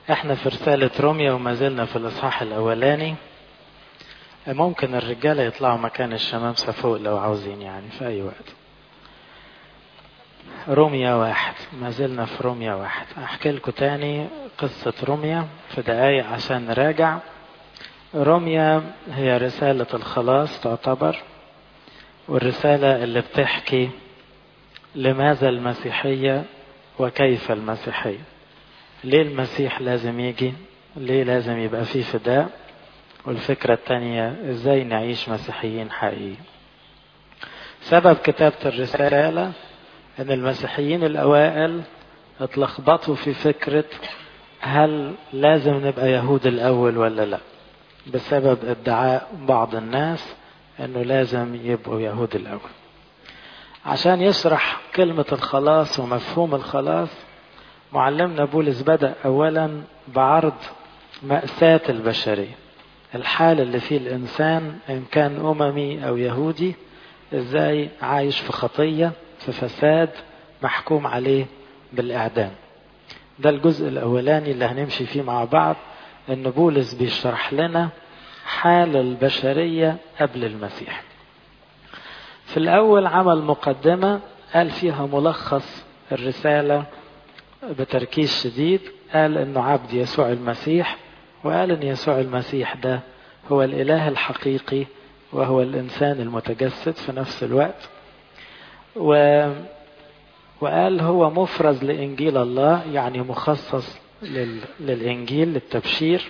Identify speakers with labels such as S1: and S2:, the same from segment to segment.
S1: احنا في رسالة روميا وما زلنا في الإصحاح الأولاني ممكن الرجالة يطلعوا مكان الشمامسة فوق لو عاوزين يعني في أي وقت روميا واحد ما زلنا في روميا واحد أحكي لكم تاني قصة روميا في دقايق عشان نراجع روميا هي رسالة الخلاص تعتبر والرسالة اللي بتحكي لماذا المسيحية وكيف المسيحية ليه المسيح لازم يجي ليه لازم يبقى فيه فداء والفكرة الثانية ازاي نعيش مسيحيين حقيقيين سبب كتابة الرسالة ان المسيحيين الاوائل اتلخبطوا في فكرة هل لازم نبقى يهود الاول ولا لا بسبب ادعاء بعض الناس انه لازم يبقوا يهود الاول عشان يشرح كلمة الخلاص ومفهوم الخلاص معلمنا بولس بدأ أولا بعرض مأساة البشرية الحال اللي فيه الإنسان إن كان أممي أو يهودي إزاي عايش في خطية في فساد محكوم عليه بالإعدام ده الجزء الأولاني اللي هنمشي فيه مع بعض إن بولس بيشرح لنا حال البشرية قبل المسيح في الأول عمل مقدمة قال فيها ملخص الرسالة بتركيز شديد قال انه عبد يسوع المسيح وقال ان يسوع المسيح ده هو الاله الحقيقي وهو الانسان المتجسد في نفس الوقت و وقال هو مفرز لانجيل الله يعني مخصص لل... للانجيل للتبشير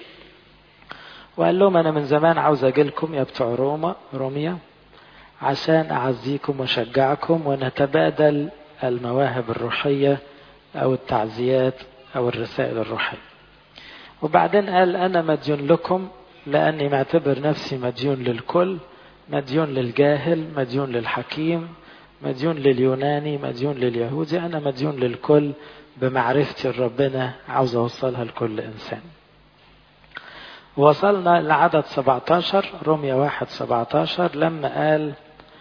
S1: وقال لهم انا من زمان عاوز اجيلكم يا بتوع روما روميا عشان اعزيكم واشجعكم ونتبادل المواهب الروحيه أو التعزيات أو الرسائل الروحية وبعدين قال أنا مديون لكم لأني معتبر نفسي مديون للكل مديون للجاهل مديون للحكيم مديون لليوناني مديون لليهودي أنا مديون للكل بمعرفتي لربنا عاوز أوصلها لكل إنسان وصلنا لعدد 17 روميا 1 17 لما قال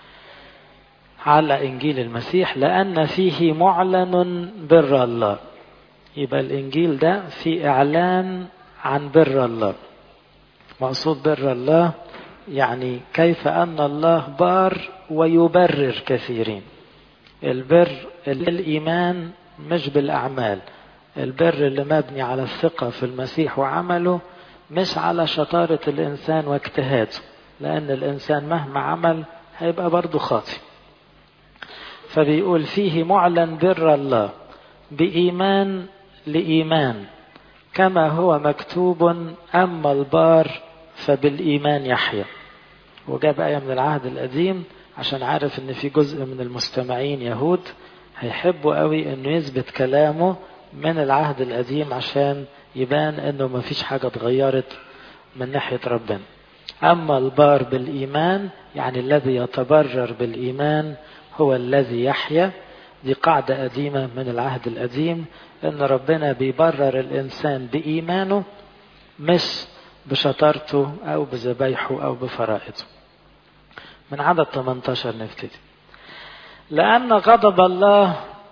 S1: على إنجيل المسيح لأن فيه معلن بر الله يبقى الإنجيل ده في إعلان عن بر الله مقصود بر الله يعني كيف أن الله بار ويبرر كثيرين البر الإيمان مش بالأعمال البر اللي مبني على الثقة في المسيح وعمله مش على شطارة الإنسان واجتهاده لأن الإنسان مهما عمل هيبقى برضه خاطئ فبيقول فيه معلن بر الله بإيمان لإيمان كما هو مكتوب أما البار فبالإيمان يحيى وجاب آية من العهد القديم عشان عارف ان في جزء من المستمعين يهود هيحبوا قوي انه يثبت كلامه من العهد القديم عشان يبان انه ما فيش حاجة اتغيرت من ناحية ربنا اما البار بالايمان يعني الذي يتبرر بالايمان هو الذي يحيا دي قاعدة قديمة من العهد القديم ان ربنا بيبرر الانسان بايمانه مش بشطارته او بذبايحه او بفرائضه من عدد 18 نبتدي لأن غضب الله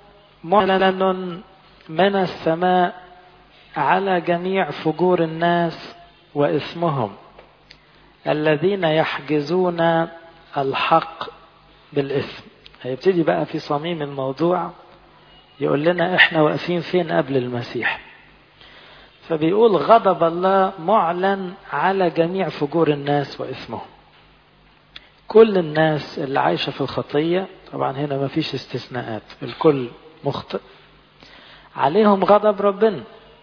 S1: معلن من السماء على جميع فجور الناس وإثمهم الذين يحجزون الحق بالإثم هيبتدي بقى في صميم الموضوع يقول لنا احنا واقفين فين قبل المسيح فبيقول غضب الله معلن على جميع فجور الناس وإثمهم كل الناس اللي عايشة في الخطية طبعا هنا ما فيش استثناءات الكل مخطئ عليهم غضب ربنا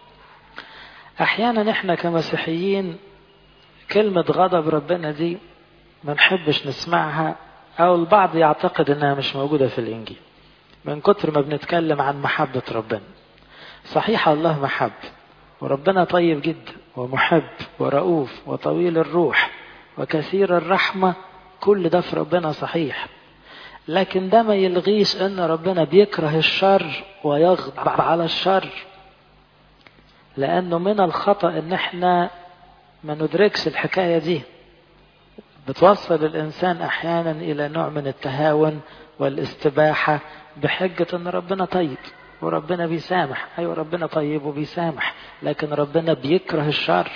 S1: احيانا احنا كمسيحيين كلمة غضب ربنا دي ما نحبش نسمعها او البعض يعتقد انها مش موجودة في الانجيل من كتر ما بنتكلم عن محبة ربنا صحيح الله محب وربنا طيب جدا ومحب ورؤوف وطويل الروح وكثير الرحمة كل ده في ربنا صحيح لكن ده ما يلغيش ان ربنا بيكره الشر ويغضب على الشر لانه من الخطا ان احنا ما ندركش الحكايه دي بتوصل الانسان احيانا الى نوع من التهاون والاستباحه بحجه ان ربنا طيب وربنا بيسامح أيوة ربنا طيب وبيسامح لكن ربنا بيكره الشر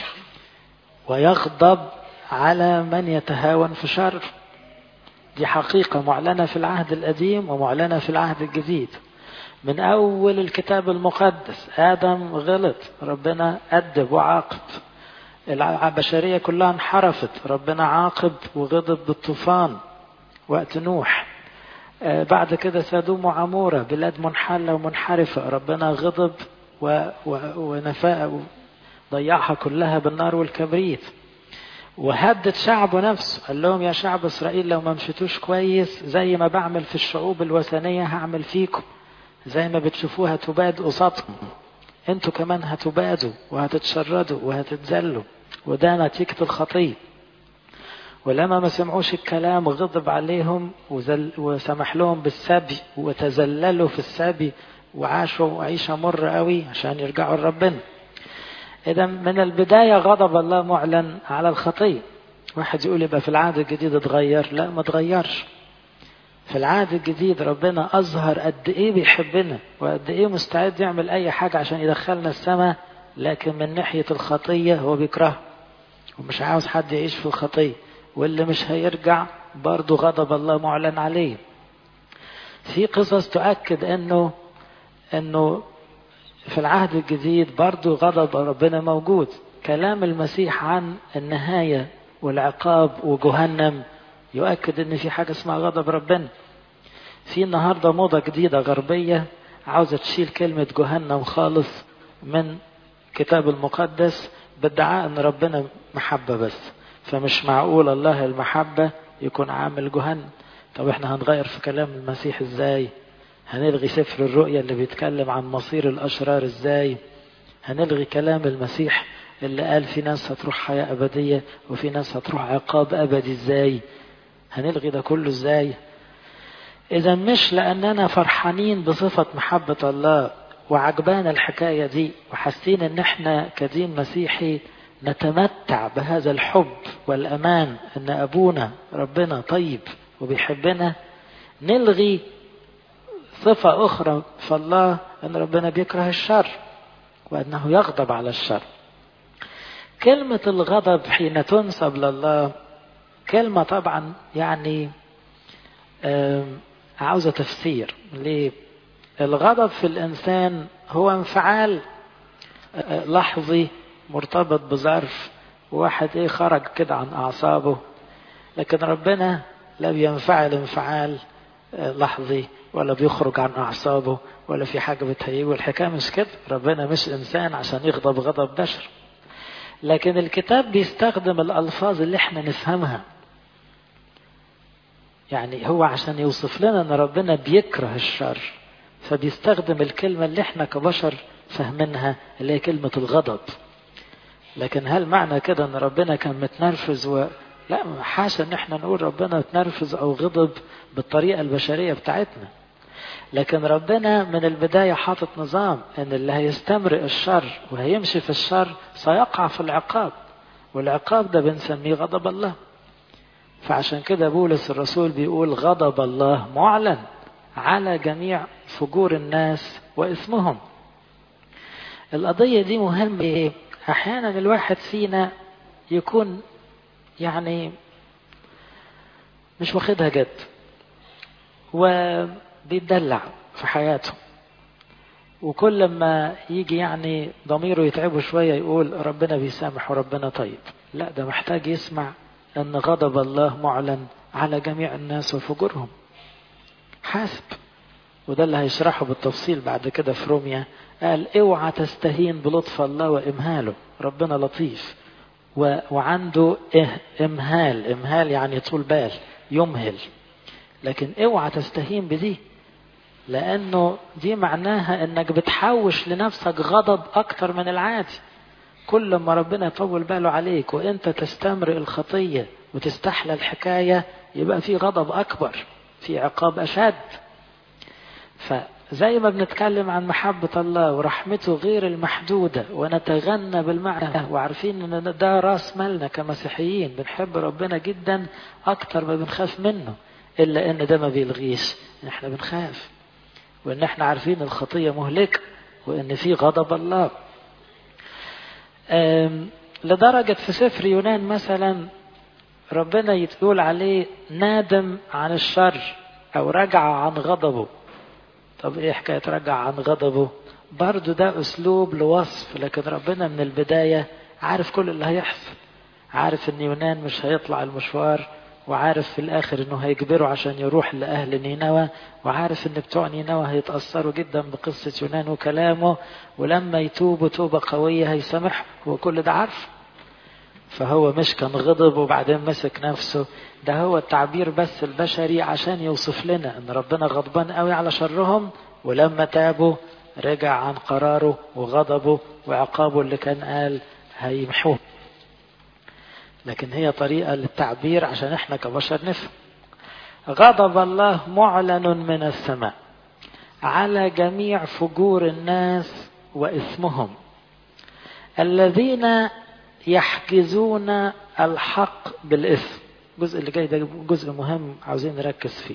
S1: ويغضب على من يتهاون في شر دي حقيقة معلنة في العهد القديم ومعلنة في العهد الجديد من أول الكتاب المقدس آدم غلط ربنا أدب وعاقب البشرية كلها انحرفت ربنا عاقب وغضب بالطوفان وقت نوح آه بعد كده سادوم وعمورة بلاد منحلة ومنحرفة ربنا غضب و... و... ونفاء ضيعها كلها بالنار والكبريت وهدد شعبه نفسه قال لهم يا شعب إسرائيل لو ما مشيتوش كويس زي ما بعمل في الشعوب الوثنية هعمل فيكم زي ما بتشوفوها تباد قصادكم انتوا كمان هتبادوا وهتتشردوا وهتتذلوا وده نتيجة الخطية ولما ما سمعوش الكلام غضب عليهم وزل وسمح لهم بالسبي وتذللوا في السبي وعاشوا عيشة مر قوي عشان يرجعوا لربنا إذا من البداية غضب الله معلن على الخطية واحد يقول يبقى في العهد الجديد اتغير لا ما اتغيرش في العهد الجديد ربنا أظهر قد إيه بيحبنا وقد إيه مستعد يعمل أي حاجة عشان يدخلنا السماء لكن من ناحية الخطية هو بيكرهها ومش عاوز حد يعيش في الخطية واللي مش هيرجع برضه غضب الله معلن عليه في قصص تؤكد انه انه في العهد الجديد برضه غضب ربنا موجود كلام المسيح عن النهاية والعقاب وجهنم يؤكد ان في حاجة اسمها غضب ربنا في النهاردة موضة جديدة غربية عاوزة تشيل كلمة جهنم خالص من الكتاب المقدس بادعاء ان ربنا محبة بس فمش معقول الله المحبة يكون عامل جهنم طب احنا هنغير في كلام المسيح ازاي هنلغي سفر الرؤيا اللي بيتكلم عن مصير الاشرار ازاي هنلغي كلام المسيح اللي قال في ناس هتروح حياة أبدية وفي ناس هتروح عقاب أبدي ازاي هنلغي ده كله ازاي إذا مش لأننا فرحانين بصفة محبة الله وعجبانا الحكاية دي وحاسين إن إحنا كدين مسيحي نتمتع بهذا الحب والأمان إن أبونا ربنا طيب وبيحبنا نلغي صفة أخرى في الله أن ربنا بيكره الشر وأنه يغضب على الشر كلمة الغضب حين تنسب لله كلمة طبعا يعني عاوزة تفسير ليه الغضب في الإنسان هو انفعال لحظي مرتبط بظرف واحد ايه خرج كده عن أعصابه لكن ربنا لا بينفعل انفعال لحظي ولا بيخرج عن أعصابه ولا في حاجة بتهيئه والحكاية مش كده ربنا مش إنسان عشان يغضب غضب بشر لكن الكتاب بيستخدم الألفاظ اللي احنا نفهمها يعني هو عشان يوصف لنا ان ربنا بيكره الشر فبيستخدم الكلمة اللي احنا كبشر فاهمينها اللي هي كلمة الغضب لكن هل معنى كده ان ربنا كان متنرفز و... لا حاشا ان احنا نقول ربنا اتنرفز او غضب بالطريقة البشرية بتاعتنا لكن ربنا من البداية حاطط نظام ان اللي هيستمرئ الشر وهيمشي في الشر سيقع في العقاب والعقاب ده بنسميه غضب الله فعشان كده بولس الرسول بيقول غضب الله معلن على جميع فجور الناس واسمهم القضية دي مهمة ايه احيانا الواحد فينا يكون يعني مش واخدها جد وبيتدلع في حياته وكل ما يجي يعني ضميره يتعبه شوية يقول ربنا بيسامح وربنا طيب لا ده محتاج يسمع أن غضب الله معلن على جميع الناس وفجورهم حاسب وده اللي هيشرحه بالتفصيل بعد كده في روميا قال اوعى تستهين بلطف الله وامهاله ربنا لطيف و... وعنده إه... امهال امهال يعني طول بال يمهل لكن اوعى تستهين بدي لانه دي معناها انك بتحوش لنفسك غضب اكتر من العادي كل ما ربنا يطول باله عليك وانت تستمرئ الخطية وتستحلى الحكاية يبقى في غضب اكبر في عقاب اشد فزي ما بنتكلم عن محبة الله ورحمته غير المحدودة ونتغنى بالمعنى وعارفين ان ده راس مالنا كمسيحيين بنحب ربنا جدا اكتر ما بنخاف منه الا ان ده ما بيلغيش احنا بنخاف وإن احنا عارفين الخطية مهلكة وإن في غضب الله لدرجة في سفر يونان مثلا ربنا يتقول عليه نادم عن الشر أو رجع عن غضبه طب إيه حكاية رجع عن غضبه برضو ده أسلوب لوصف لكن ربنا من البداية عارف كل اللي هيحصل عارف ان يونان مش هيطلع المشوار وعارف في الاخر انه هيجبره عشان يروح لاهل نينوى وعارف ان بتوع نينوى هيتاثروا جدا بقصه يونان وكلامه ولما يتوبوا توبه قويه هيسامح هو كل ده عارف فهو مش كان غضب وبعدين مسك نفسه ده هو التعبير بس البشري عشان يوصف لنا ان ربنا غضبان قوي على شرهم ولما تابوا رجع عن قراره وغضبه وعقابه اللي كان قال هيمحوه لكن هي طريقة للتعبير عشان احنا كبشر نفهم غضب الله معلن من السماء على جميع فجور الناس وإثمهم الذين يحجزون الحق بالإثم الجزء اللي جاي ده جزء مهم عاوزين نركز فيه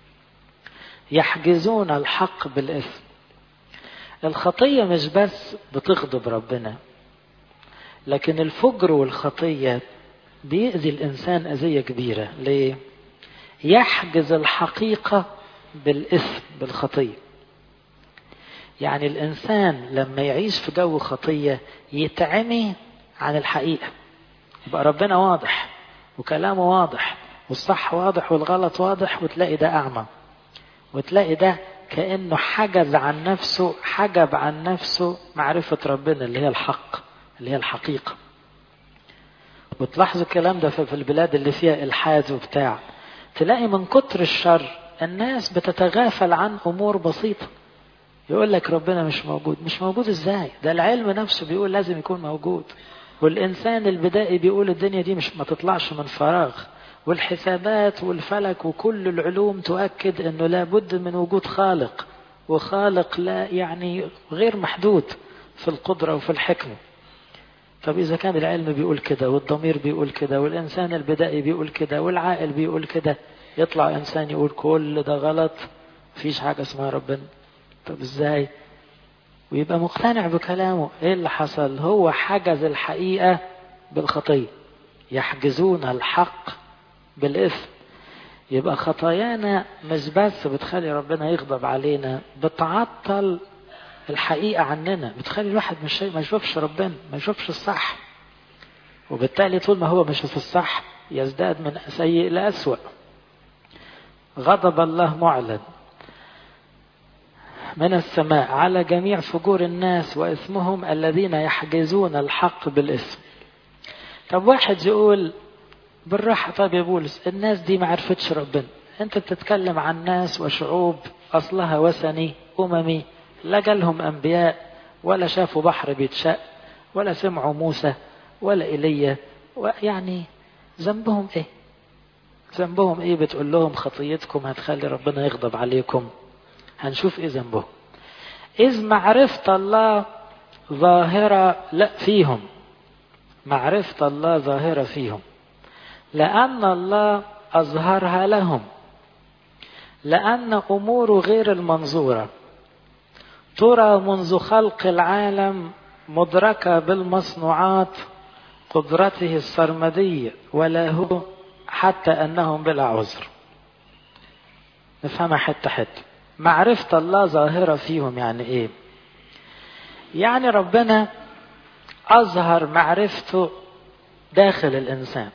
S1: يحجزون الحق بالإثم الخطية مش بس بتغضب ربنا لكن الفجر والخطية بيأذي الإنسان أذية كبيرة ليه؟ يحجز الحقيقة بالإثم بالخطية يعني الإنسان لما يعيش في جو خطية يتعمي عن الحقيقة يبقى ربنا واضح وكلامه واضح والصح واضح والغلط واضح وتلاقي ده أعمى وتلاقي ده كأنه حجز عن نفسه حجب عن نفسه معرفة ربنا اللي هي الحق اللي هي الحقيقة وتلاحظوا الكلام ده في البلاد اللي فيها إلحاد وبتاع تلاقي من كتر الشر الناس بتتغافل عن أمور بسيطة يقول لك ربنا مش موجود مش موجود ازاي ده العلم نفسه بيقول لازم يكون موجود والإنسان البدائي بيقول الدنيا دي مش ما تطلعش من فراغ والحسابات والفلك وكل العلوم تؤكد انه لابد من وجود خالق وخالق لا يعني غير محدود في القدرة وفي الحكمة طب إذا كان العلم بيقول كده والضمير بيقول كده والإنسان البدائي بيقول كده والعاقل بيقول كده يطلع إنسان يقول كل ده غلط مفيش حاجة اسمها ربنا طب إزاي ويبقى مقتنع بكلامه إيه اللي حصل هو حجز الحقيقة بالخطية يحجزون الحق بالإثم يبقى خطايانا مش بس بتخلي ربنا يغضب علينا بتعطل الحقيقة عننا بتخلي الواحد مش ما يشوفش ربنا ما يشوفش الصح وبالتالي طول ما هو مش في الصح يزداد من سيء لأسوأ غضب الله معلن من السماء على جميع فجور الناس وإثمهم الذين يحجزون الحق بالإثم طب واحد يقول بالراحة طب يا بولس الناس دي ما عرفتش ربنا انت بتتكلم عن ناس وشعوب أصلها وثني أممي لا جالهم أنبياء ولا شافوا بحر بيتشق ولا سمعوا موسى ولا إيليا يعني ذنبهم إيه؟ ذنبهم إيه بتقول لهم خطيتكم هتخلي ربنا يغضب عليكم هنشوف إيه ذنبهم إذ معرفة الله ظاهرة لا فيهم معرفة الله ظاهرة فيهم لأن الله أظهرها لهم لأن أمور غير المنظورة ترى منذ خلق العالم مدركة بالمصنوعات قدرته السرمدية ولا هو حتى أنهم بلا عذر نفهمها حتة حتة معرفة الله ظاهرة فيهم يعني إيه يعني ربنا أظهر معرفته داخل الإنسان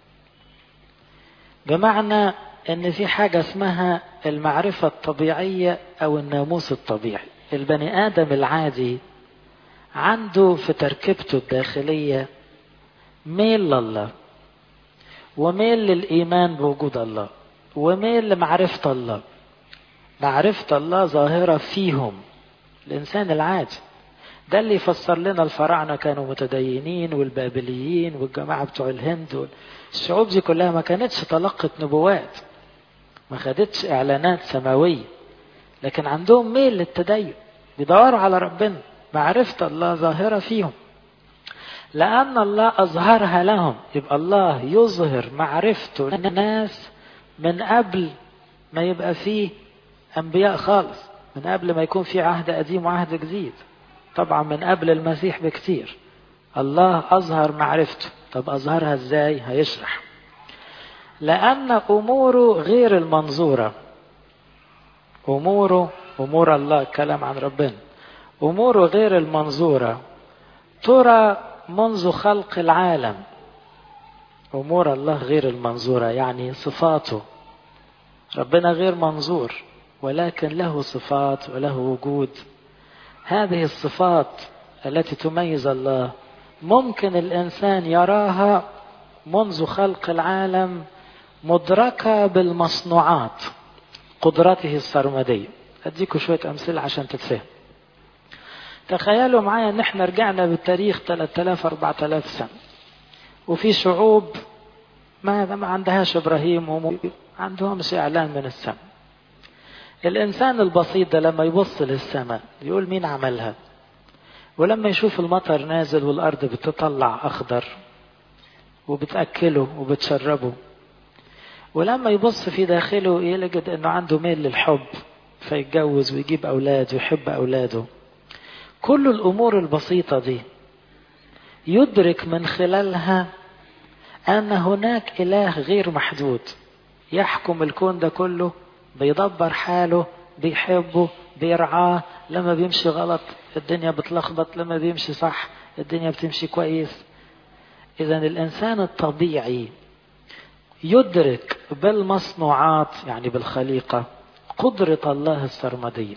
S1: بمعنى ان في حاجة اسمها المعرفة الطبيعية او الناموس الطبيعي البني ادم العادي عنده في تركيبته الداخلية ميل لله وميل للإيمان بوجود الله وميل لمعرفة الله معرفة الله ظاهرة فيهم الإنسان العادي ده اللي يفسر لنا الفراعنة كانوا متدينين والبابليين والجماعة بتوع الهند الشعوب دي كلها ما كانتش تلقت نبوات ما خدتش إعلانات سماوية لكن عندهم ميل للتدين بيدوروا على ربنا معرفة الله ظاهرة فيهم لأن الله أظهرها لهم يبقى الله يظهر معرفته للناس من قبل ما يبقى فيه أنبياء خالص من قبل ما يكون في عهد قديم وعهد جديد طبعا من قبل المسيح بكتير الله أظهر معرفته طب أظهرها إزاي هيشرح لأن أموره غير المنظورة أموره أمور الله كلام عن ربنا أموره غير المنظورة ترى منذ خلق العالم أمور الله غير المنظورة يعني صفاته ربنا غير منظور ولكن له صفات وله وجود هذه الصفات التي تميز الله ممكن الإنسان يراها منذ خلق العالم مدركة بالمصنوعات قدرته السرمدية أديكم شوية أمثلة عشان تتفهم تخيلوا معايا ان احنا رجعنا بالتاريخ 3000 4000 سنة وفي شعوب ما ما عندهاش ابراهيم وما عندهمش اعلان من السماء الانسان البسيط ده لما يبص للسماء يقول مين عملها ولما يشوف المطر نازل والارض بتطلع اخضر وبتاكله وبتشربه ولما يبص في داخله يجد انه عنده ميل للحب فيتجوز ويجيب اولاد ويحب اولاده كل الامور البسيطه دي يدرك من خلالها ان هناك اله غير محدود يحكم الكون ده كله بيدبر حاله بيحبه بيرعاه لما بيمشي غلط الدنيا بتلخبط لما بيمشي صح الدنيا بتمشي كويس اذا الانسان الطبيعي يدرك بالمصنوعات يعني بالخليقه قدره الله السرمديه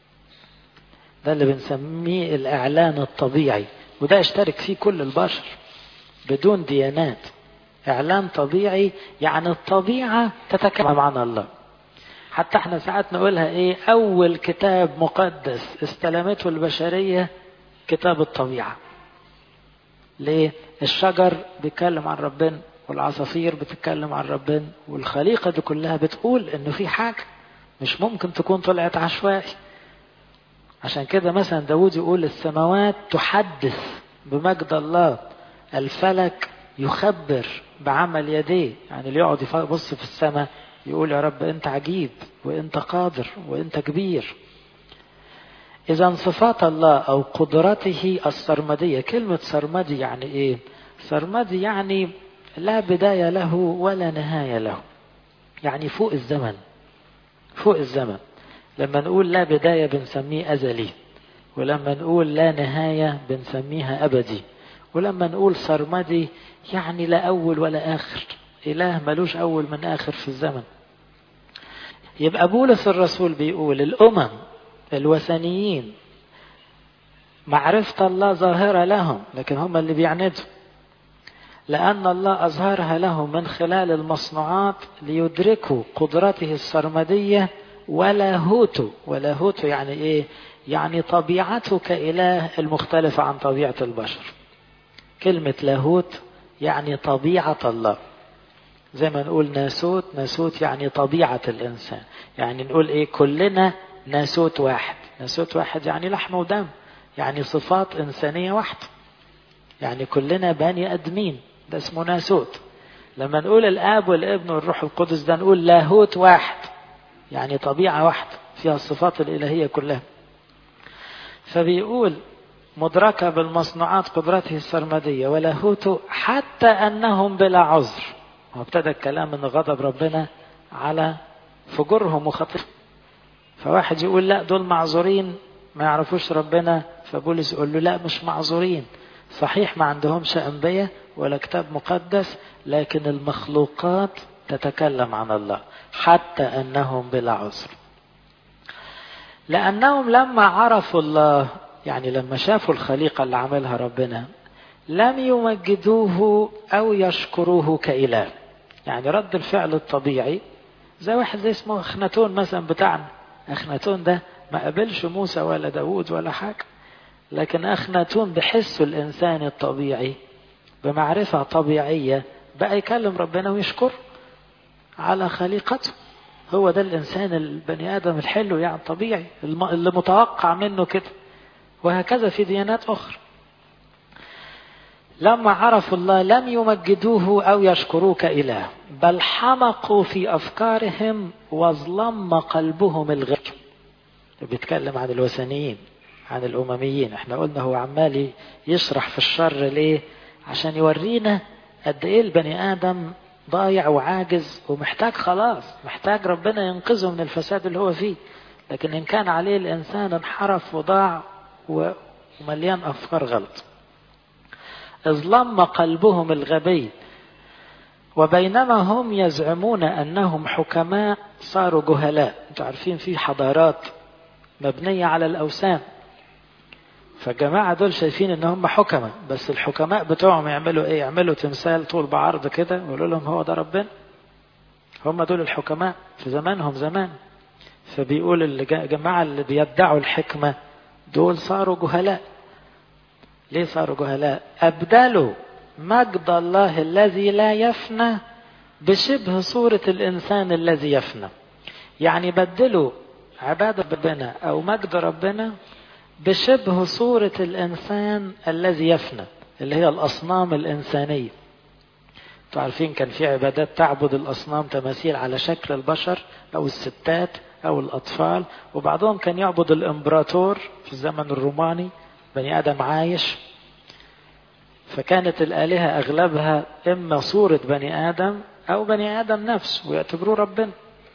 S1: ده اللي بنسميه الإعلان الطبيعي وده يشترك فيه كل البشر بدون ديانات إعلان طبيعي يعني الطبيعة تتكلم عن الله حتى احنا ساعات نقولها ايه أول كتاب مقدس استلمته البشرية كتاب الطبيعة ليه الشجر بيتكلم عن ربنا والعصافير بتتكلم عن ربنا والخليقة دي كلها بتقول انه في حاجة مش ممكن تكون طلعت عشوائي عشان كده مثلا داود يقول السماوات تحدث بمجد الله الفلك يخبر بعمل يديه يعني اللي يقعد يبص في السماء يقول يا رب انت عجيب وانت قادر وانت كبير اذا صفات الله او قدرته السرمديه كلمه سرمدي يعني ايه سرمدي يعني لا بدايه له ولا نهايه له يعني فوق الزمن فوق الزمن لما نقول لا بداية بنسميه أزلي ولما نقول لا نهاية بنسميها أبدي ولما نقول سرمدي يعني لا أول ولا آخر إله ملوش أول من آخر في الزمن يبقى بولس الرسول بيقول الأمم الوثنيين معرفة الله ظاهرة لهم لكن هم اللي بيعندوا لأن الله أظهرها لهم من خلال المصنوعات ليدركوا قدرته السرمدية ولاهوته ولاهوته يعني ايه يعني طبيعته كإله المختلفة عن طبيعة البشر كلمة لاهوت يعني طبيعة الله زي ما نقول ناسوت ناسوت يعني طبيعة الإنسان يعني نقول إيه كلنا ناسوت واحد ناسوت واحد يعني لحم ودم يعني صفات إنسانية واحدة يعني كلنا بني أدمين ده اسمه ناسوت لما نقول الآب والابن والروح القدس ده نقول لاهوت واحد يعني طبيعة واحدة فيها الصفات الإلهية كلها فبيقول مدركة بالمصنوعات قدرته السرمدية ولاهوته حتى أنهم بلا عذر وابتدى الكلام من غضب ربنا على فجورهم وخطيئتهم فواحد يقول لا دول معذورين ما يعرفوش ربنا فبولس يقول له لا مش معذورين صحيح ما عندهمش أنبياء ولا كتاب مقدس لكن المخلوقات تتكلم عن الله حتى أنهم بلا عذر لأنهم لما عرفوا الله يعني لما شافوا الخليقة اللي عملها ربنا لم يمجدوه أو يشكروه كإله يعني رد الفعل الطبيعي زي واحد زي اسمه أخناتون مثلا بتاعنا أخناتون ده ما قابلش موسى ولا داود ولا حاجة لكن أخناتون بحسه الإنسان الطبيعي بمعرفة طبيعية بقى يكلم ربنا ويشكر على خليقته هو ده الإنسان البني آدم الحلو يعني طبيعي اللي متوقع منه كده وهكذا في ديانات أخرى لما عرفوا الله لم يمجدوه أو يشكروه كإله بل حمقوا في أفكارهم وظلم قلبهم الغير بيتكلم عن الوثنيين عن الأمميين احنا قلنا هو عمال يشرح في الشر ليه عشان يورينا قد ايه البني آدم ضايع وعاجز ومحتاج خلاص محتاج ربنا ينقذه من الفساد اللي هو فيه لكن إن كان عليه الإنسان انحرف وضاع ومليان أفكار غلط إذ لم قلبهم الغبي وبينما هم يزعمون أنهم حكماء صاروا جهلاء انتوا عارفين في حضارات مبنية على الأوثان فالجماعة دول شايفين ان هم حكماء بس الحكماء بتوعهم يعملوا ايه يعملوا تمثال طول بعرض كده ويقولوا لهم هو ده ربنا هم دول الحكماء في زمانهم زمان فبيقول الجماعة اللي بيدعوا الحكمة دول صاروا جهلاء ليه صاروا جهلاء أبدلوا مجد الله الذي لا يفنى بشبه صورة الإنسان الذي يفنى يعني بدلوا عبادة ربنا أو مجد ربنا بشبه صورة الإنسان الذي يفنى اللي هي الأصنام الإنسانية انتوا عارفين كان في عبادات تعبد الأصنام تماثيل على شكل البشر أو الستات أو الأطفال وبعضهم كان يعبد الإمبراطور في الزمن الروماني بني آدم عايش فكانت الآلهة أغلبها إما صورة بني آدم أو بني آدم نفسه ويعتبروه ربنا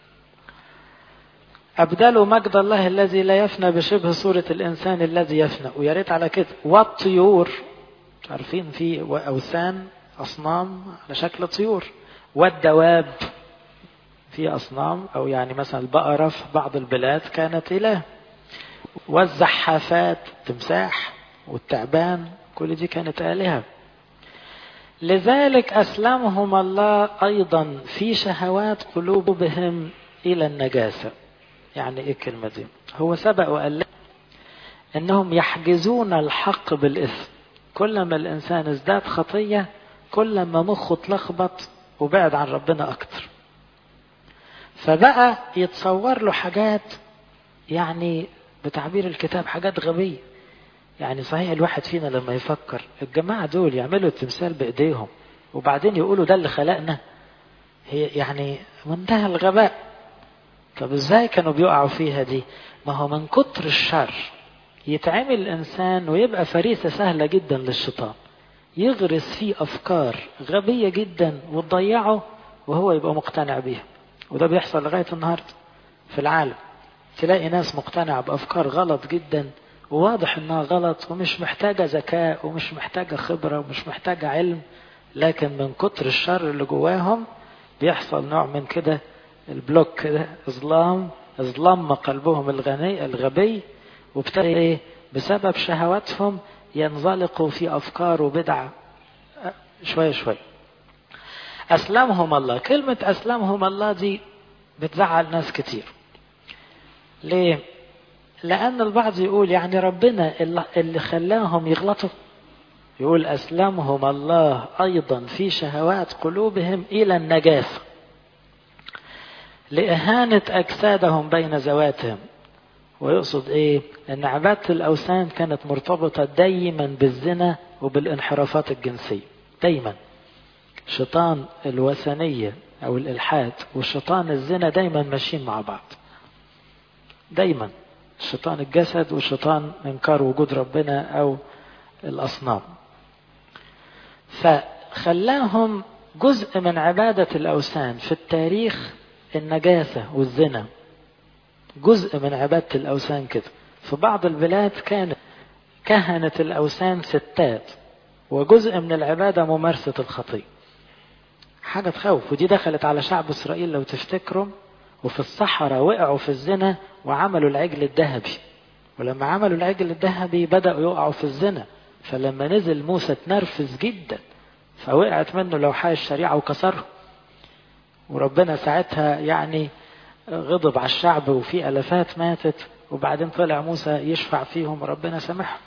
S1: أبدلوا مجد الله الذي لا يفنى بشبه صورة الإنسان الذي يفنى ويا ريت على كده والطيور عارفين في أوثان أصنام على شكل طيور والدواب في أصنام أو يعني مثلا البقرة في بعض البلاد كانت إله والزحافات تمساح والتعبان كل دي كانت آلهة لذلك أسلمهم الله أيضا في شهوات قلوبهم إلى النجاسة يعني إيه الكلمة دي هو سبق وقال إنهم يحجزون الحق بالإثم كلما الإنسان ازداد خطية كلما مخه اتلخبط وبعد عن ربنا أكتر فبقى يتصور له حاجات يعني بتعبير الكتاب حاجات غبية يعني صحيح الواحد فينا لما يفكر الجماعة دول يعملوا التمثال بإيديهم وبعدين يقولوا ده اللي خلقنا هي يعني منتهى الغباء طب ازاي كانوا بيقعوا فيها دي ما هو من كتر الشر يتعمل الإنسان ويبقى فريسة سهلة جدا للشيطان يغرس فيه أفكار غبية جدا وتضيعه وهو يبقى مقتنع بيها وده بيحصل لغاية النهاردة في العالم تلاقي ناس مقتنعة بأفكار غلط جدا وواضح انها غلط ومش محتاجة ذكاء ومش محتاجة خبرة ومش محتاجة علم لكن من كتر الشر اللي جواهم بيحصل نوع من كده البلوك كده اظلام اظلم قلبهم الغني الغبي وابتدى ايه بسبب شهواتهم ينزلقوا في افكار وبدع شويه شويه اسلمهم الله كلمه اسلمهم الله دي بتزعل ناس كتير ليه لأن البعض يقول يعني ربنا اللي خلاهم يغلطوا يقول أسلمهم الله أيضا في شهوات قلوبهم إلى النجاسة لإهانة أجسادهم بين ذواتهم ويقصد إيه؟ أن عبادة الأوثان كانت مرتبطة دايما بالزنا وبالانحرافات الجنسية دايما شيطان الوثنية أو الإلحاد وشيطان الزنا دايما ماشيين مع بعض دايما شيطان الجسد وشيطان انكار وجود ربنا او الاصنام فخلاهم جزء من عبادة الأوثان في التاريخ النجاسة والزنا جزء من عبادة الأوثان كده في بعض البلاد كان كهنة الأوثان ستات وجزء من العبادة ممارسة الخطية حاجة تخوف ودي دخلت على شعب إسرائيل لو تفتكروا وفي الصحراء وقعوا في الزنا وعملوا العجل الذهبي ولما عملوا العجل الذهبي بدأوا يقعوا في الزنا فلما نزل موسى تنرفز جدا فوقعت منه لوحاء الشريعة وكسرهم وربنا ساعتها يعني غضب على الشعب وفي ألفات ماتت وبعدين طلع موسى يشفع فيهم وربنا سامحهم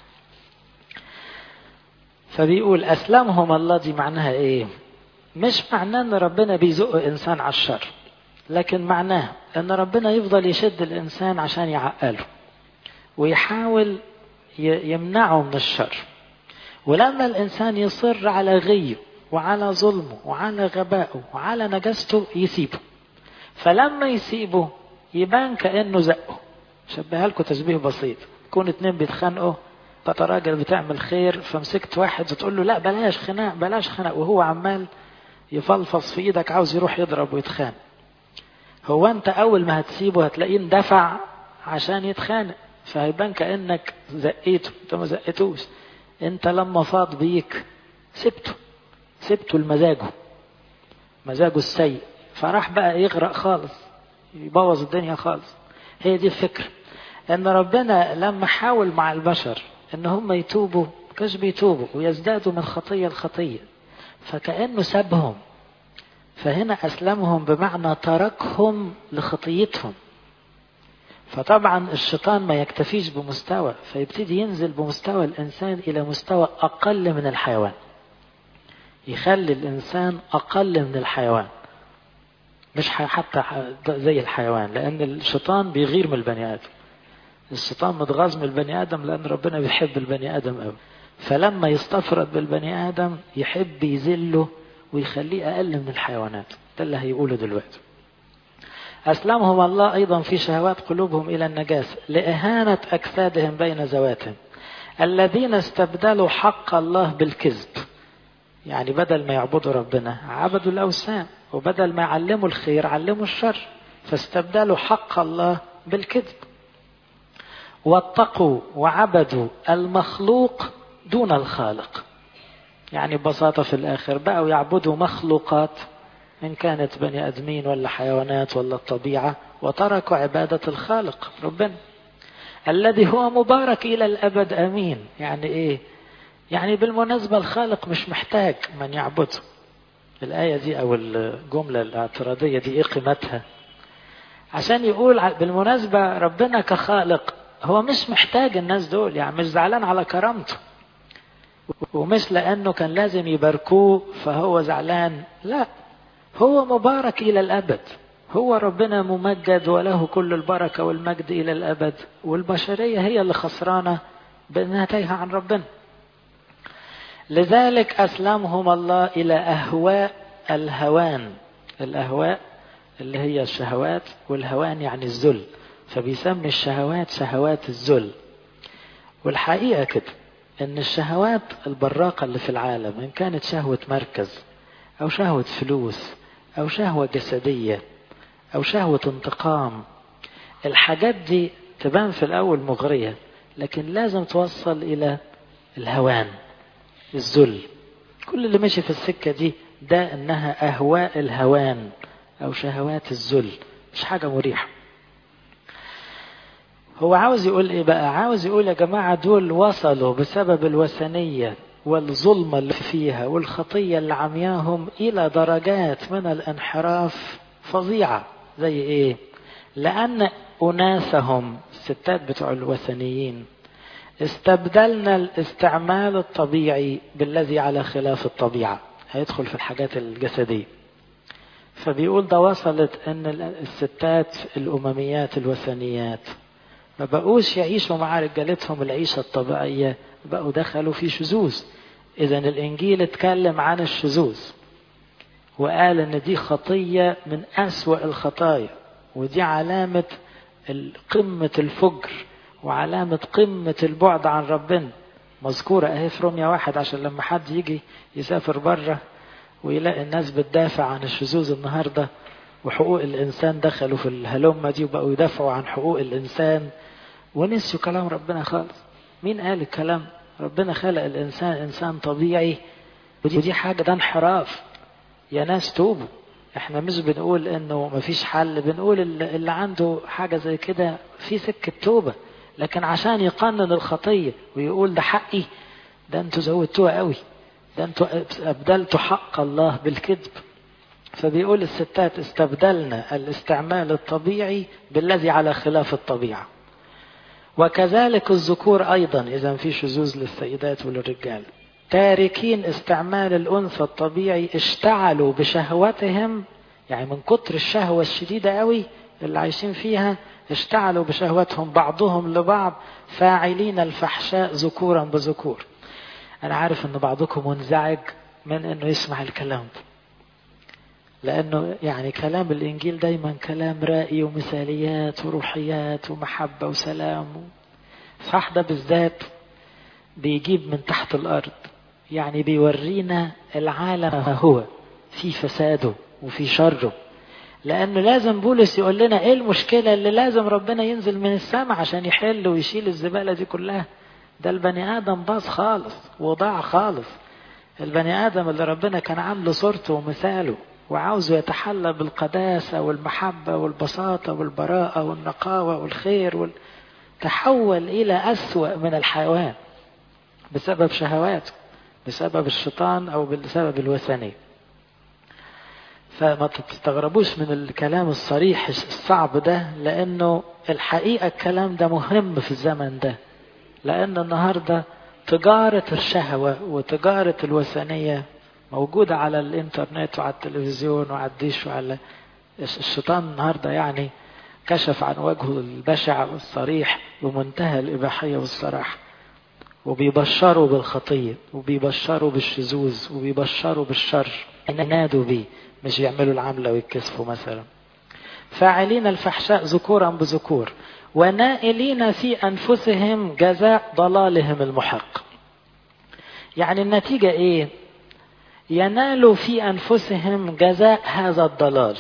S1: فبيقول أسلمهم الله دي معناها إيه مش معناه أن ربنا بيزق إنسان على الشر لكن معناه ان ربنا يفضل يشد الانسان عشان يعقله ويحاول يمنعه من الشر ولما الانسان يصر على غيه وعلى ظلمه وعلى غبائه وعلى نجاسته يسيبه فلما يسيبه يبان كانه زقه شبهها لكم تشبيه بسيط يكون اتنين بيتخانقوا انت راجل بتعمل خير فمسكت واحد وتقول له لا بلاش خناق بلاش خناق وهو عمال يفلفص في ايدك عاوز يروح يضرب ويتخانق هو انت اول ما هتسيبه هتلاقيه اندفع عشان يتخانق فهيبان كانك زقيته انت ما زقيتوش انت لما فاض بيك سبته سبته لمزاجه مزاجه السيء فراح بقى يغرق خالص يبوظ الدنيا خالص هي دي الفكرة ان ربنا لما حاول مع البشر ان هم يتوبوا كاش بيتوبوا ويزدادوا من خطية لخطية فكأنه سابهم فهنا أسلمهم بمعنى تركهم لخطيتهم فطبعا الشيطان ما يكتفيش بمستوى فيبتدي ينزل بمستوى الإنسان إلى مستوى أقل من الحيوان يخلي الإنسان أقل من الحيوان مش حتى زي الحيوان لأن الشيطان بيغير من البني آدم الشيطان متغاظ من البني آدم لأن ربنا بيحب البني آدم قوي فلما يستفرد بالبني آدم يحب يذله ويخليه أقل من الحيوانات ده اللي هيقوله دلوقتي أسلمهم الله أيضا في شهوات قلوبهم إلى النجاسة لإهانة أجسادهم بين ذواتهم الذين استبدلوا حق الله بالكذب يعني بدل ما يعبدوا ربنا عبدوا الأوثان وبدل ما يعلموا الخير علموا الشر فاستبدلوا حق الله بالكذب واتقوا وعبدوا المخلوق دون الخالق يعني ببساطة في الآخر بقوا يعبدوا مخلوقات إن كانت بني أدمين ولا حيوانات ولا الطبيعة وتركوا عبادة الخالق ربنا الذي هو مبارك إلى الأبد أمين يعني إيه يعني بالمناسبة الخالق مش محتاج من يعبده الآية دي أو الجملة الاعتراضية دي إيه قيمتها عشان يقول بالمناسبة ربنا كخالق هو مش محتاج الناس دول يعني مش زعلان على كرامته ومش لأنه كان لازم يباركوه فهو زعلان لا هو مبارك إلى الأبد هو ربنا ممجد وله كل البركة والمجد إلى الأبد والبشرية هي اللي خسرانة بأنها تايهة عن ربنا لذلك أسلمهم الله إلى أهواء الهوان الأهواء اللي هي الشهوات والهوان يعني الذل فبيسمي الشهوات شهوات الذل والحقيقة كده ان الشهوات البراقة اللي في العالم ان كانت شهوة مركز او شهوة فلوس او شهوة جسدية او شهوة انتقام الحاجات دي تبان في الاول مغرية لكن لازم توصل الى الهوان الذل كل اللي ماشي في السكة دي ده انها اهواء الهوان او شهوات الذل مش حاجة مريحة هو عاوز يقول ايه بقى عاوز يقول يا جماعة دول وصلوا بسبب الوثنية والظلمة اللي فيها والخطية اللي عمياهم إلى درجات من الانحراف فظيعة زي إيه؟ لأن أناسهم الستات بتوع الوثنيين استبدلنا الاستعمال الطبيعي بالذي على خلاف الطبيعة هيدخل في الحاجات الجسدية فبيقول ده وصلت ان الستات الامميات الوثنيات ما بقوش يعيشوا مع رجالتهم العيشة الطبيعية بقوا دخلوا في شذوذ إذا الإنجيل اتكلم عن الشذوذ وقال إن دي خطية من أسوأ الخطايا ودي علامة قمة الفجر وعلامة قمة البعد عن ربنا مذكورة أهي في روميا واحد عشان لما حد يجي يسافر بره ويلاقي الناس بتدافع عن الشذوذ النهارده وحقوق الإنسان دخلوا في الهلمة دي وبقوا يدافعوا عن حقوق الإنسان ونسيوا كلام ربنا خالص مين قال الكلام ربنا خلق الإنسان إنسان طبيعي ودي حاجة ده انحراف يا ناس توبوا احنا مش بنقول انه مفيش حل بنقول اللي عنده حاجة زي كده في سكة توبة لكن عشان يقنن الخطية ويقول ده حقي ده انتوا زودتوها قوي ده انتوا ابدلتوا حق الله بالكذب فبيقول الستات استبدلنا الاستعمال الطبيعي بالذي على خلاف الطبيعة وكذلك الذكور أيضا إذا في شذوذ للسيدات وللرجال تاركين استعمال الأنثى الطبيعي اشتعلوا بشهوتهم يعني من كتر الشهوة الشديدة قوي اللي عايشين فيها اشتعلوا بشهوتهم بعضهم لبعض فاعلين الفحشاء ذكورا بذكور أنا عارف أن بعضكم منزعج من أنه يسمع الكلام ده لأنه يعني كلام الإنجيل دايما كلام رائي ومثاليات وروحيات ومحبة وسلام صح ده بالذات بيجيب من تحت الأرض يعني بيورينا العالم ما هو في فساده وفي شره لأنه لازم بولس يقول لنا إيه المشكلة اللي لازم ربنا ينزل من السماء عشان يحل ويشيل الزبالة دي كلها ده البني آدم باظ خالص وضاع خالص البني آدم اللي ربنا كان عامله صورته ومثاله وعاوزه يتحلى بالقداسة والمحبة والبساطة والبراءة والنقاوة والخير وال... تحول إلى أسوأ من الحيوان بسبب شهواته بسبب الشيطان أو بسبب الوثنية فما تستغربوش من الكلام الصريح الصعب ده لأنه الحقيقة الكلام ده مهم في الزمن ده لأن النهاردة تجارة الشهوة وتجارة الوثنية موجودة على الإنترنت وعلى التلفزيون وعلى الديش وعلى الشيطان النهاردة يعني كشف عن وجهه البشع والصريح بمنتهى الإباحية والصراحة وبيبشروا بالخطية وبيبشروا بالشذوذ وبيبشروا بالشر ينادوا بيه مش يعملوا العملة ويتكسفوا مثلا فاعلين الفحشاء ذكورا بذكور ونائلين في أنفسهم جزاء ضلالهم المحق يعني النتيجة إيه ينالوا في أنفسهم جزاء هذا الضلال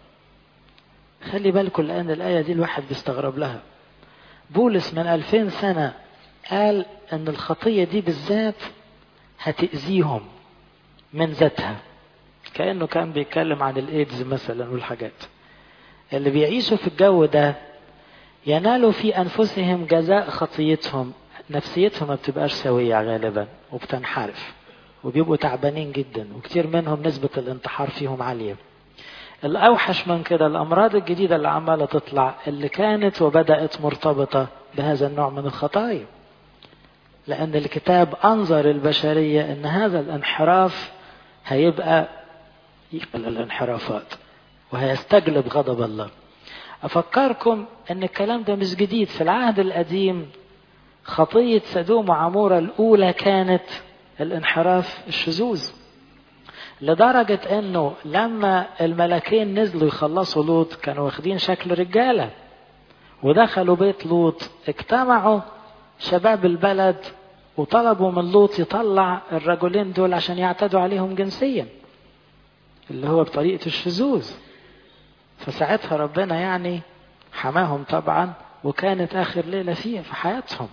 S1: خلي بالكم لأن الآية دي الواحد بيستغرب لها بولس من ألفين سنة قال أن الخطية دي بالذات هتأذيهم من ذاتها كأنه كان بيتكلم عن الإيدز مثلا والحاجات اللي بيعيشوا في الجو ده ينالوا في أنفسهم جزاء خطيتهم نفسيتهم ما بتبقاش سوية غالبا وبتنحرف وبيبقوا تعبانين جدا وكتير منهم نسبة الانتحار فيهم عالية الأوحش من كده الأمراض الجديدة اللي عمالة تطلع اللي كانت وبدأت مرتبطة بهذا النوع من الخطايا لأن الكتاب أنظر البشرية أن هذا الانحراف هيبقى يقبل الانحرافات وهيستجلب غضب الله أفكركم أن الكلام ده مش جديد في العهد القديم خطية سدوم وعمورة الأولى كانت الانحراف الشذوذ لدرجة أنه لما الملكين نزلوا يخلصوا لوط كانوا واخدين شكل رجالة ودخلوا بيت لوط اجتمعوا شباب البلد وطلبوا من لوط يطلع الرجلين دول عشان يعتدوا عليهم جنسيا اللي هو بطريقة الشذوذ فساعتها ربنا يعني حماهم طبعا وكانت آخر ليلة فيها في حياتهم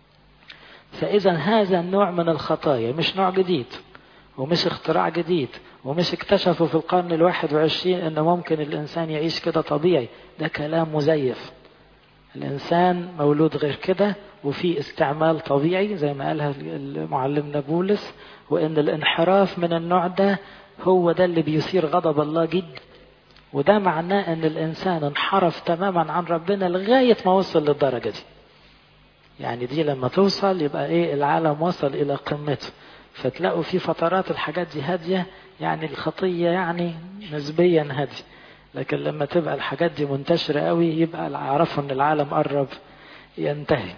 S1: فإذا هذا النوع من الخطايا مش نوع جديد ومش اختراع جديد ومش اكتشفوا في القرن الواحد وعشرين ان ممكن الانسان يعيش كده طبيعي ده كلام مزيف الانسان مولود غير كده وفي استعمال طبيعي زي ما قالها معلمنا بولس وان الانحراف من النوع ده هو ده اللي بيثير غضب الله جدا وده معناه ان الانسان انحرف تماما عن ربنا لغايه ما وصل للدرجه دي يعني دي لما توصل يبقى ايه العالم وصل الى قمته فتلاقوا في فترات الحاجات دي هاديه يعني الخطيه يعني نسبيا هاديه لكن لما تبقى الحاجات دي منتشره قوي يبقى عرفوا ان العالم قرب ينتهي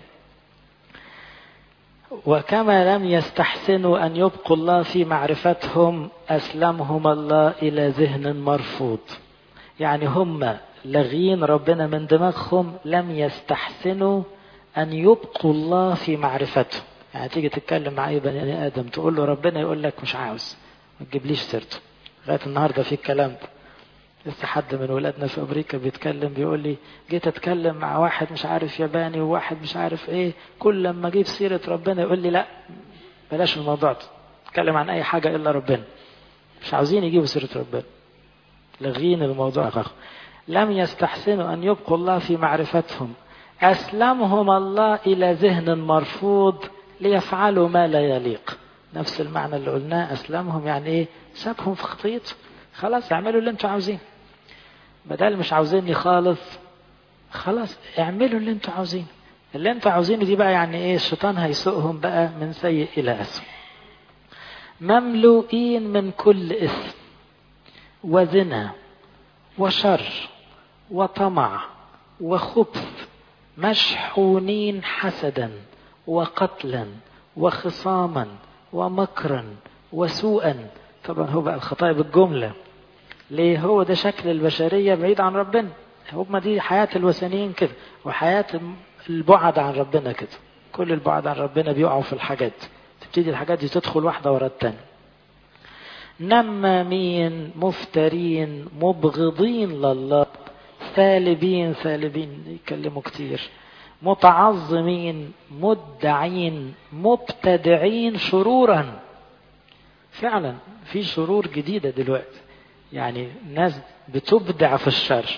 S1: وكما لم يستحسنوا ان يبقوا الله في معرفتهم اسلمهم الله الى ذهن مرفوض يعني هم لغين ربنا من دماغهم لم يستحسنوا أن يبقوا الله في معرفته يعني تيجي تتكلم مع أي بني آدم تقول له ربنا يقول لك مش عاوز ما تجيبليش سيرته لغاية النهاردة في الكلام ده لسه حد من ولادنا في أمريكا بيتكلم بيقول لي جيت أتكلم مع واحد مش عارف ياباني وواحد مش عارف إيه كل لما أجيب سيرة ربنا يقول لي لا بلاش الموضوع ده اتكلم عن أي حاجة إلا ربنا مش عاوزين يجيبوا سيرة ربنا لغين الموضوع لم يستحسنوا أن يبقوا الله في معرفتهم أسلمهم الله إلى ذهن مرفوض ليفعلوا ما لا يليق نفس المعنى اللي قلناه أسلمهم يعني إيه سابهم في خطيته خلاص اعملوا اللي انتوا عاوزين بدل مش عاوزيني خالص خلاص اعملوا اللي انتوا عاوزينه اللي انتوا عاوزينه دي بقى يعني ايه الشيطان هيسوقهم بقى من سيء الى اسوء مملوئين من كل اثم وزنا وشر وطمع وخبث مشحونين حسدا وقتلا وخصاما ومكرا وسوءا طبعا هو بقى الخطايا بالجملة ليه هو ده شكل البشرية بعيد عن ربنا هما دي حياة الوثنيين كده وحياة البعد عن ربنا كده كل البعد عن ربنا بيقعوا في الحاجات تبتدي الحاجات دي تدخل واحدة ورا التانية نمامين مفترين مبغضين لله ثالبين ثالبين يتكلموا كتير متعظمين مدعين مبتدعين شرورا فعلا في شرور جديدة دلوقتي يعني الناس بتبدع في الشر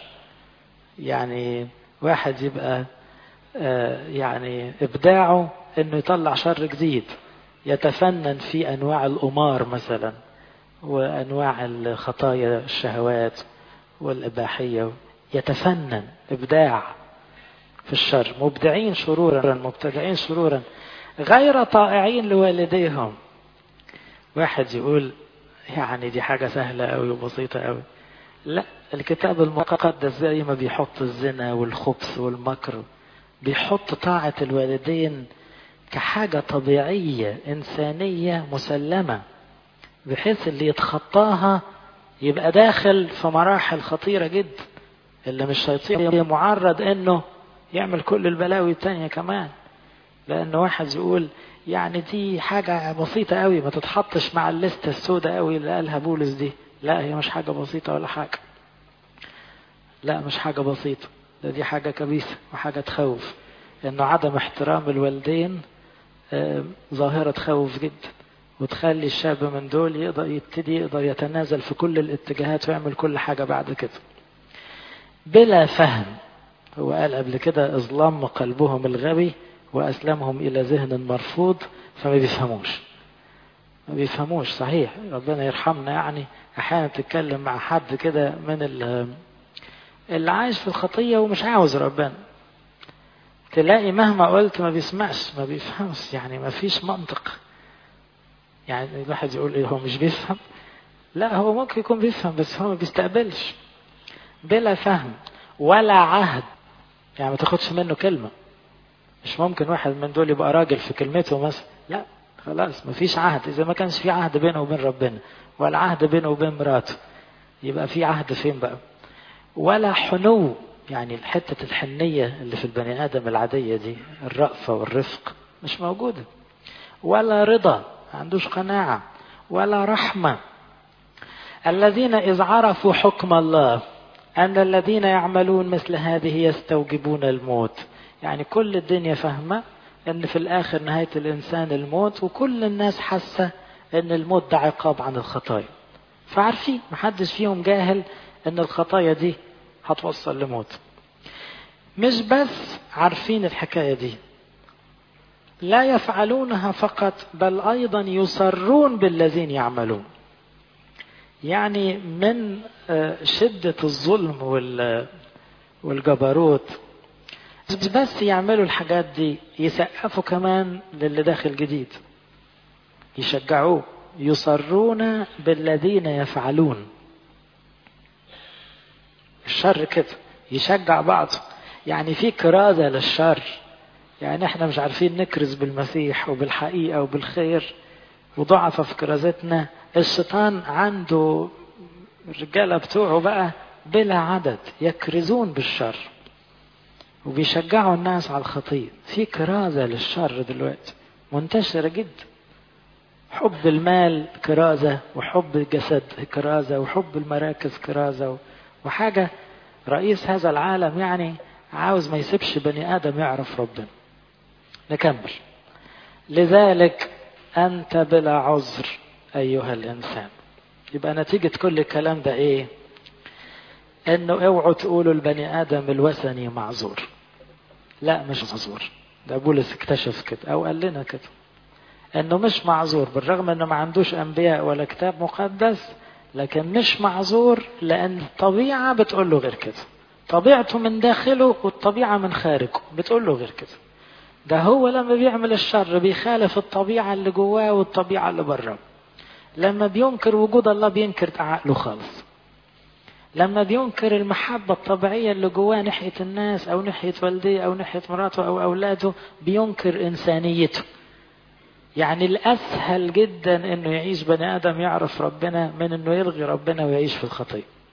S1: يعني واحد يبقى آه يعني ابداعه انه يطلع شر جديد يتفنن في انواع القمار مثلا وانواع الخطايا الشهوات والاباحيه يتفنن ابداع في الشر مبدعين شرورا مبتدعين شرورا غير طائعين لوالديهم واحد يقول يعني دي حاجة سهلة أوي وبسيطة أوي لا الكتاب المقدس زي ما بيحط الزنا والخبث والمكر بيحط طاعة الوالدين كحاجة طبيعية إنسانية مسلمة بحيث اللي يتخطاها يبقى داخل في مراحل خطيرة جدا اللي مش هيطير معرض انه يعمل كل البلاوي التانية كمان لان واحد يقول يعني دي حاجة بسيطة قوي ما تتحطش مع الليستة السوداء قوي اللي قالها بولس دي لا هي مش حاجة بسيطة ولا حاجة لا مش حاجة بسيطة ده دي حاجة كبيسة وحاجة تخوف انه عدم احترام الوالدين آه ظاهرة تخوف جدا وتخلي الشاب من دول يقدر يبتدي يقدر يتنازل في كل الاتجاهات ويعمل كل حاجة بعد كده بلا فهم هو قال قبل كده اظلم قلبهم الغبي واسلمهم الى ذهن مرفوض فما بيفهموش ما بيفهموش صحيح ربنا يرحمنا يعني احيانا تتكلم مع حد كده من اللي عايش في الخطيه ومش عاوز ربنا تلاقي مهما قلت ما بيسمعش ما بيفهمش يعني ما فيش منطق يعني الواحد يقول ايه هو مش بيفهم لا هو ممكن يكون بيفهم بس هو ما بيستقبلش بلا فهم ولا عهد يعني ما تاخدش منه كلمة مش ممكن واحد من دول يبقى راجل في كلمته مثلا لا خلاص ما فيش عهد إذا ما كانش في عهد بينه وبين ربنا ولا عهد بينه وبين مراته يبقى في عهد فين بقى ولا حنو يعني حتة الحنية اللي في البني آدم العادية دي الرأفة والرفق مش موجودة ولا رضا ما عندوش قناعة ولا رحمة الذين إذ عرفوا حكم الله أن الذين يعملون مثل هذه يستوجبون الموت يعني كل الدنيا فاهمة أن في الآخر نهاية الإنسان الموت وكل الناس حاسة أن الموت ده عقاب عن الخطايا فعارفين محدش فيهم جاهل أن الخطايا دي هتوصل لموت مش بس عارفين الحكاية دي لا يفعلونها فقط بل أيضا يصرون بالذين يعملون يعني من شدة الظلم والجبروت مش بس يعملوا الحاجات دي يسقفوا كمان للي داخل جديد يشجعوه يصرون بالذين يفعلون الشر كده يشجع بعضه يعني في كرازة للشر يعني احنا مش عارفين نكرز بالمسيح وبالحقيقة وبالخير وضعف في كرازتنا الشيطان عنده الرجالة بتوعه بقى بلا عدد يكرزون بالشر وبيشجعوا الناس على الخطية في كرازة للشر دلوقتي منتشرة جدا حب المال كرازة وحب الجسد كرازة وحب المراكز كرازة وحاجة رئيس هذا العالم يعني عاوز ما يسيبش بني آدم يعرف ربنا نكمل لذلك أنت بلا عذر أيها الإنسان يبقى نتيجة كل الكلام ده إيه إنه اوعوا تقولوا البني آدم الوثني معذور لا مش معذور ده بولس اكتشف كده أو قال لنا كده إنه مش معذور بالرغم إنه ما عندوش أنبياء ولا كتاب مقدس لكن مش معذور لأن الطبيعة بتقول له غير كده طبيعته من داخله والطبيعة من خارجه بتقول له غير كده ده هو لما بيعمل الشر بيخالف الطبيعة اللي جواه والطبيعة اللي بره لما بينكر وجود الله بينكر عقله خالص لما بينكر المحبة الطبيعية اللي جواه ناحية الناس أو ناحية والديه أو ناحية مراته أو أولاده بينكر إنسانيته يعني الأسهل جدا إنه يعيش بني آدم يعرف ربنا من إنه يلغي ربنا ويعيش في الخطية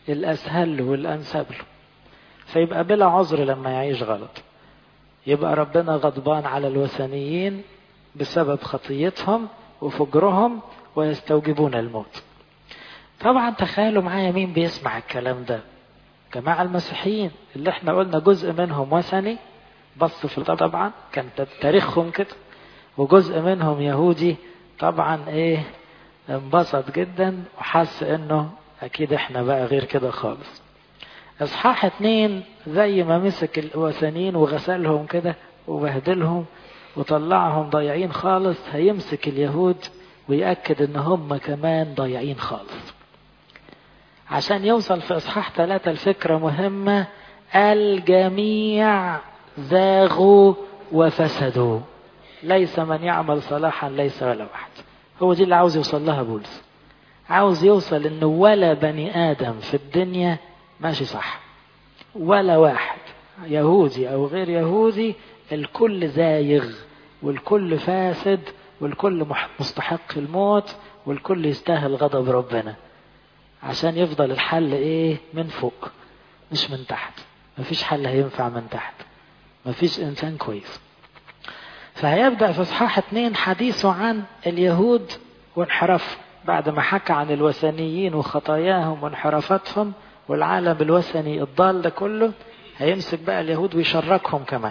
S1: الأسهل له والأنسب له فيبقى بلا عذر لما يعيش غلط يبقى ربنا غضبان على الوثنيين بسبب خطيتهم وفجرهم ويستوجبون الموت طبعا تخيلوا معايا مين بيسمع الكلام ده جماعة المسيحيين اللي احنا قلنا جزء منهم وثني بص في طبعا كان تاريخهم كده وجزء منهم يهودي طبعا ايه انبسط جدا وحس انه اكيد احنا بقى غير كده خالص اصحاح اتنين زي ما مسك الوثنيين وغسلهم كده وبهدلهم وطلعهم ضايعين خالص هيمسك اليهود ويأكد ان هم كمان ضايعين خالص عشان يوصل في اصحاح ثلاثة الفكرة مهمة الجميع زاغوا وفسدوا ليس من يعمل صلاحا ليس ولا واحد هو دي اللي عاوز يوصل لها بولس عاوز يوصل ان ولا بني ادم في الدنيا ماشي صح ولا واحد يهودي او غير يهودي الكل زايغ والكل فاسد والكل مستحق الموت والكل يستاهل غضب ربنا عشان يفضل الحل ايه من فوق مش من تحت مفيش حل هينفع من تحت مفيش انسان كويس فهيبدأ في اصحاح اتنين حديثه عن اليهود وانحرافهم بعد ما حكى عن الوثنيين وخطاياهم وانحرافتهم والعالم الوثني الضال ده كله هيمسك بقى اليهود ويشركهم كمان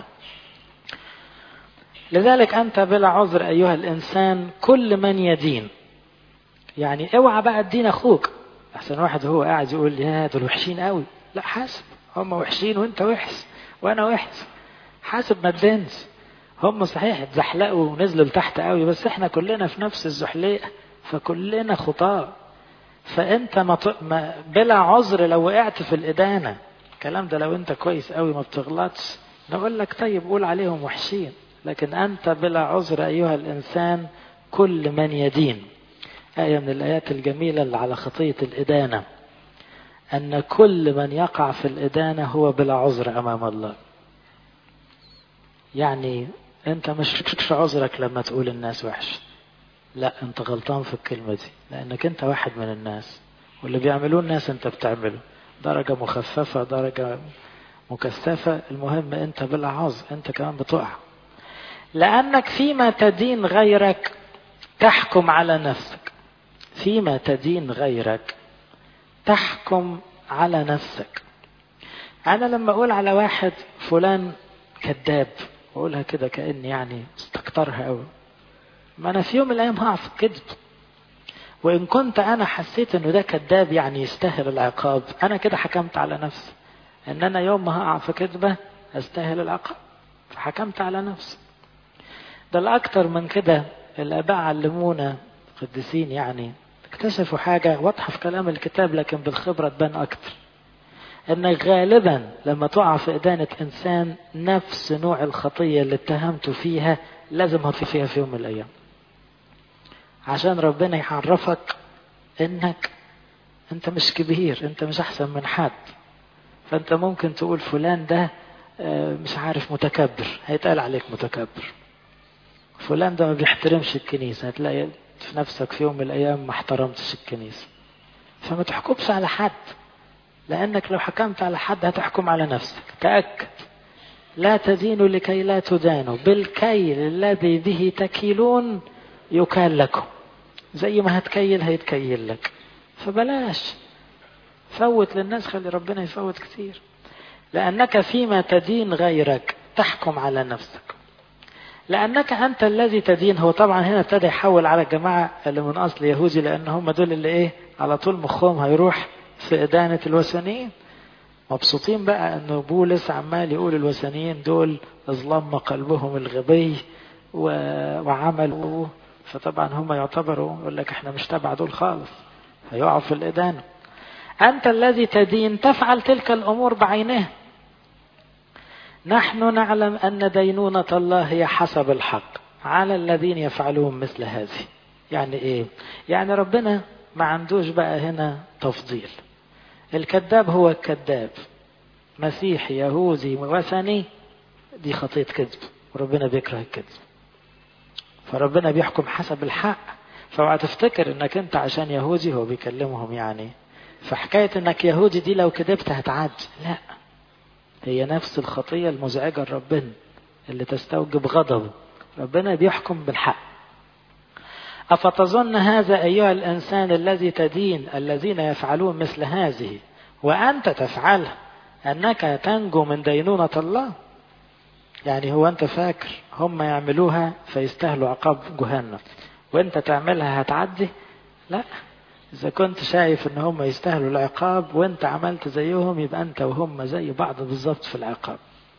S1: لذلك أنت بلا عذر أيها الإنسان كل من يدين يعني اوعى بقى تدين أخوك أحسن واحد هو قاعد يقول يا دول وحشين قوي لا حاسب هم وحشين وانت وحش وانا وحش حاسب ما تدينش هم صحيح اتزحلقوا ونزلوا لتحت قوي بس احنا كلنا في نفس الزحليقه فكلنا خطاه فانت ما, ط... ما بلا عذر لو وقعت في الادانه الكلام ده لو انت كويس قوي ما بتغلطش نقول لك طيب قول عليهم وحشين لكن انت بلا عذر ايها الانسان كل من يدين آية من الآيات الجميلة اللي على خطية الإدانة أن كل من يقع في الإدانة هو بلا عذر أمام الله يعني أنت مش عذرك لما تقول الناس وحش لا أنت غلطان في الكلمة دي لأنك أنت واحد من الناس واللي بيعملوه الناس أنت بتعمله درجة مخففة درجة مكثفة المهم أنت بلا عذر أنت كمان بتقع لأنك فيما تدين غيرك تحكم على نفسك فيما تدين غيرك تحكم على نفسك أنا لما أقول على واحد فلان كذاب وأقولها كده كأني يعني استكترها أوي ما أنا في يوم من الأيام هقع في الكذب وإن كنت أنا حسيت إنه ده كذاب يعني يستاهل العقاب أنا كده حكمت على نفسي إن أنا يوم ما هقع في كذبة أستاهل العقاب فحكمت على نفسي ده الأكتر من كده الآباء علمونا قديسين يعني اكتشفوا حاجة واضحة في كلام الكتاب لكن بالخبرة تبان أكتر انك غالبا لما تقع في إدانة إنسان نفس نوع الخطية اللي اتهمته فيها لازم هتطفي فيها في يوم من الأيام عشان ربنا يعرفك انك انت مش كبير انت مش احسن من حد فانت ممكن تقول فلان ده مش عارف متكبر هيتقال عليك متكبر فلان ده ما بيحترمش الكنيسة هتلاقي في نفسك في يوم من الأيام ما احترمتش الكنيسة فما تحكمش على حد لأنك لو حكمت على حد هتحكم على نفسك تأكد لا تدينوا لكي لا تدانوا بالكيل الذي به تكيلون يكال لكم زي ما هتكيل هيتكيل لك فبلاش فوت للناس خلي ربنا يفوت كتير لأنك فيما تدين غيرك تحكم على نفسك لأنك أنت الذي تدين هو طبعا هنا ابتدى يحول على الجماعة اللي من أصل يهودي لأن هم دول اللي إيه على طول مخهم هيروح في إدانة الوثنيين مبسوطين بقى أنه بولس عمال يقول الوثنيين دول أظلم قلبهم الغبي و... وعملوا فطبعا هم يعتبروا يقول لك احنا مش تبع دول خالص هيقعوا في الإدانة أنت الذي تدين تفعل تلك الأمور بعينها نحن نعلم أن دينونة الله هي حسب الحق على الذين يفعلون مثل هذه يعني إيه يعني ربنا ما عندوش بقى هنا تفضيل الكذاب هو الكذاب مسيحي يهودي وثني دي خطية كذب وربنا بيكره الكذب فربنا بيحكم حسب الحق فاوعى تفتكر انك انت عشان يهودي هو بيكلمهم يعني فحكاية انك يهودي دي لو كذبت هتعدي لا هي نفس الخطية المزعجة لربنا اللي تستوجب غضبه ربنا بيحكم بالحق أفتظن هذا أيها الإنسان الذي تدين الذين يفعلون مثل هذه وأنت تفعلها أنك تنجو من دينونة الله يعني هو أنت فاكر هم يعملوها فيستاهلوا عقاب جهنم وأنت تعملها هتعدي لا إذا كنت شايف إن هم يستاهلوا العقاب وأنت عملت زيهم يبقى أنت وهم زي بعض بالظبط في العقاب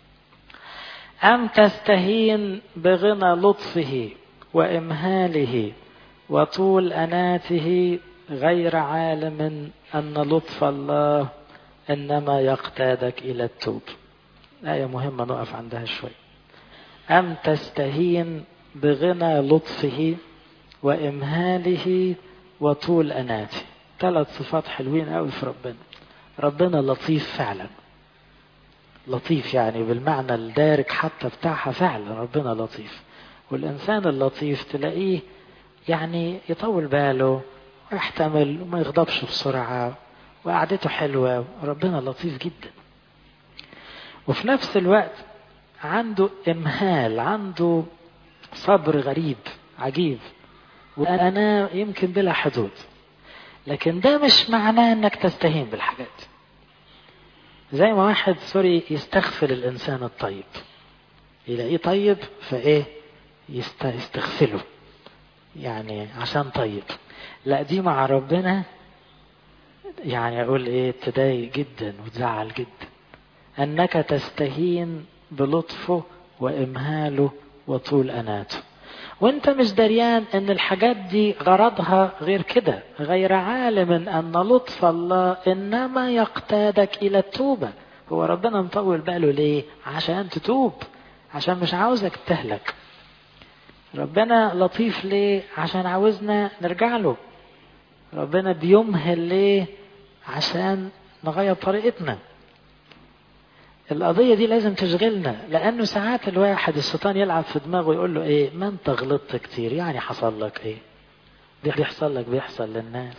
S1: أم تستهين بغنى لطفه وإمهاله وطول أناته غير عالم أن لطف الله إنما يقتادك إلى التوب آية مهمة نقف عندها شوي أم تستهين بغنى لطفه وإمهاله وطول أناته ثلاث صفات حلوين قوي في ربنا ربنا لطيف فعلا لطيف يعني بالمعنى الدارج حتى بتاعها فعلا ربنا لطيف والإنسان اللطيف تلاقيه يعني يطول باله ويحتمل وما يغضبش بسرعة وقعدته حلوة ربنا لطيف جدا وفي نفس الوقت عنده إمهال عنده صبر غريب عجيب وأنا يمكن بلا حدود لكن ده مش معناه انك تستهين بالحاجات زي ما واحد سوري يستغفل الانسان الطيب يلاقيه طيب فايه يست... يستغفله يعني عشان طيب لا دي مع ربنا يعني اقول ايه تضايق جدا وتزعل جدا انك تستهين بلطفه وامهاله وطول اناته وانت مش دريان ان الحاجات دي غرضها غير كده غير عالم ان لطف الله انما يقتادك الى التوبة هو ربنا مطول باله ليه عشان تتوب عشان مش عاوزك تهلك ربنا لطيف ليه عشان عاوزنا نرجع له ربنا بيمهل ليه عشان نغير طريقتنا القضية دي لازم تشغلنا لأنه ساعات الواحد الشيطان يلعب في دماغه ويقول له إيه ما أنت غلطت كتير يعني حصل لك إيه بيحصل لك بيحصل للناس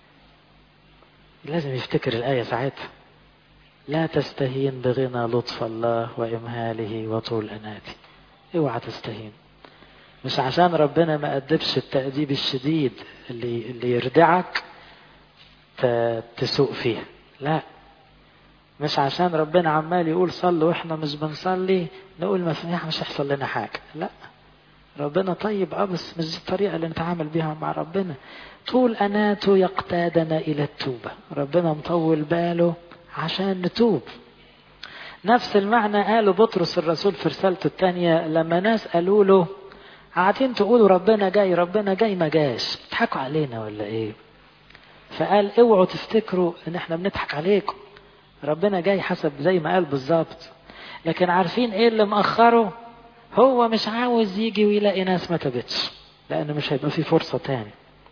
S1: لازم يفتكر الآية ساعتها لا تستهين بغنى لطف الله وإمهاله وطول أناتي اوعى تستهين مش عشان ربنا ما أدبش التأديب الشديد اللي اللي يردعك تسوق فيه لا مش عشان ربنا عمال يقول صلوا واحنا مش بنصلي نقول ما مش هيحصل لنا حاجه لا ربنا طيب اه بس مش دي الطريقه اللي نتعامل بيها مع ربنا طول اناته يقتادنا الى التوبه ربنا مطول باله عشان نتوب نفس المعنى قاله بطرس الرسول في رسالته الثانيه لما ناس قالوا له قاعدين تقولوا ربنا جاي ربنا جاي ما جاش بتضحكوا علينا ولا ايه فقال اوعوا تفتكروا ان احنا بنضحك عليكم ربنا جاي حسب زي ما قال بالظبط لكن عارفين ايه اللي مأخره هو مش عاوز يجي ويلاقي ناس ما تبتش لأنه مش هيبقى في فرصة تاني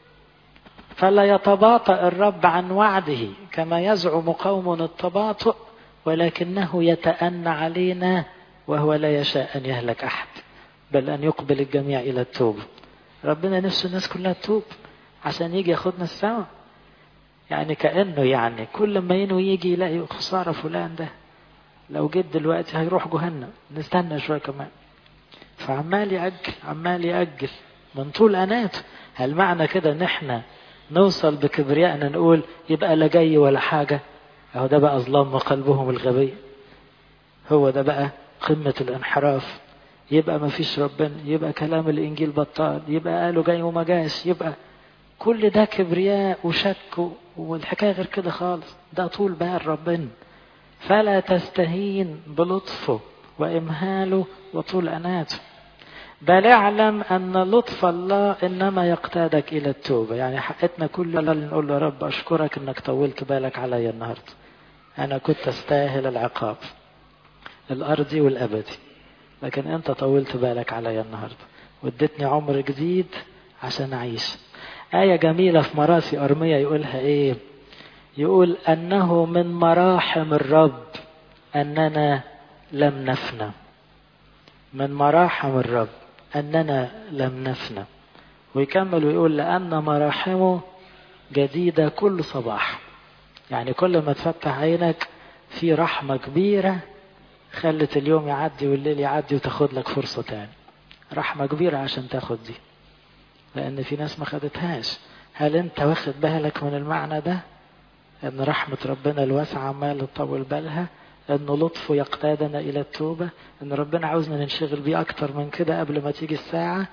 S1: فلا يتباطأ الرب عن وعده كما يزعم قوم التباطؤ ولكنه يتأنى علينا وهو لا يشاء أن يهلك أحد بل أن يقبل الجميع إلى التوبة ربنا نفسه الناس كلها تتوب عشان يجي ياخدنا السماء يعني كأنه يعني كل ما ينوي يجي يلاقي خسارة فلان ده لو جيت دلوقتي هيروح جهنم نستنى شوية كمان فعمال يأجل عمال يأجل من طول أناته هل معنى كده ان احنا نوصل بكبريائنا نقول يبقى لا جاي ولا حاجة اهو ده بقى ظلام قلبهم الغبي هو ده بقى قمة الانحراف يبقى ما فيش ربنا يبقى كلام الانجيل بطال يبقى قالوا جاي وما جاش يبقى كل ده كبرياء وشك والحكاية غير كده خالص ده طول بال ربنا فلا تستهين بلطفه وإمهاله وطول أناته بل اعلم أن لطف الله إنما يقتادك إلى التوبة يعني حقتنا كل اللي نقول له رب أشكرك إنك طولت بالك عليا النهاردة أنا كنت أستاهل العقاب الأرضي والأبدي لكن أنت طولت بالك عليا النهاردة واديتني عمر جديد عشان أعيش آية جميلة في مراسي أرمية يقولها إيه يقول أنه من مراحم الرب أننا لم نفنى من مراحم الرب أننا لم نفنى ويكمل ويقول لأن مراحمه جديدة كل صباح يعني كل ما تفتح عينك في رحمة كبيرة خلت اليوم يعدي والليل يعدي وتاخد لك فرصة تاني رحمة كبيرة عشان تاخد دي لأن في ناس ما خدتهاش هل أنت واخد بالك من المعنى ده أن رحمة ربنا الواسعة ما تطول بالها أن لطفه يقتادنا إلى التوبة أن ربنا عاوزنا ننشغل بيه أكتر من كده قبل ما تيجي الساعة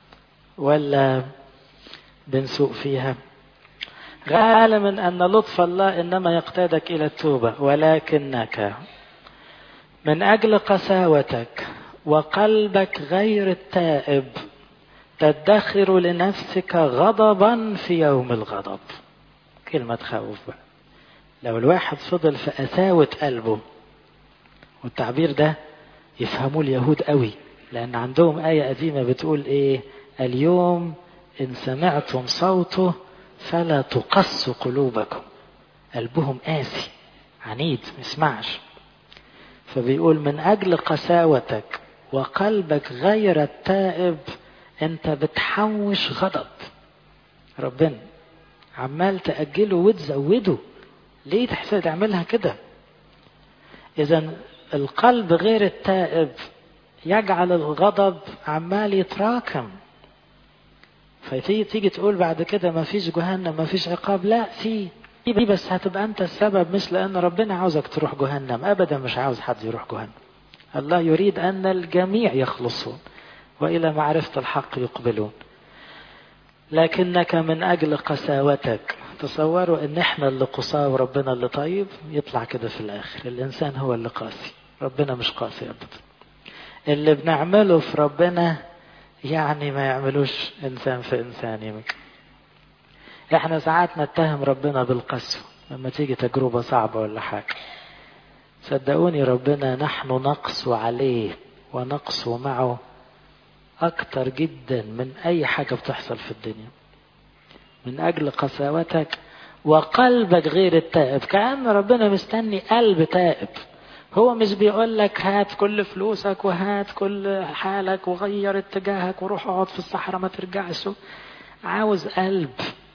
S1: ولا بنسوق فيها عالما أن لطف الله إنما يقتادك إلى التوبة ولكنك من أجل قساوتك وقلبك غير التائب تدخر لنفسك غضبا في يوم الغضب كلمة تخوف بقى لو الواحد فضل في قساوة قلبه والتعبير ده يفهموه اليهود قوي لأن عندهم آية قديمة بتقول إيه اليوم إن سمعتم صوته فلا تقص قلوبكم قلبهم قاسي عنيد مسمعش فبيقول من أجل قساوتك وقلبك غير التائب أنت بتحوش غضب ربنا عمال تأجله وتزوده ليه تحسن تعملها كده إذا القلب غير التائب يجعل الغضب عمال يتراكم فتيجي تيجي تقول بعد كده ما فيش جهنم ما فيش عقاب لا في بس هتبقى انت السبب مش لان ربنا عاوزك تروح جهنم ابدا مش عاوز حد يروح جهنم الله يريد ان الجميع يخلصون والى معرفه الحق يقبلون لكنك من اجل قساوتك تصوروا ان احنا اللي قساة وربنا اللي طيب يطلع كده في الاخر الانسان هو اللي قاسي ربنا مش قاسي ابدا اللي بنعمله في ربنا يعني ما يعملوش انسان في انسان يمكن احنا ساعات نتهم ربنا بالقسوة لما تيجي تجربة صعبة ولا حاجة صدقوني ربنا نحن نقسو عليه ونقسو معه أكتر جدا من أي حاجة بتحصل في الدنيا من أجل قساوتك وقلبك غير التائب كأن ربنا مستني قلب تائب هو مش بيقول لك هات كل فلوسك وهات كل حالك وغير اتجاهك وروح اقعد في الصحراء ما ترجعش عاوز قلب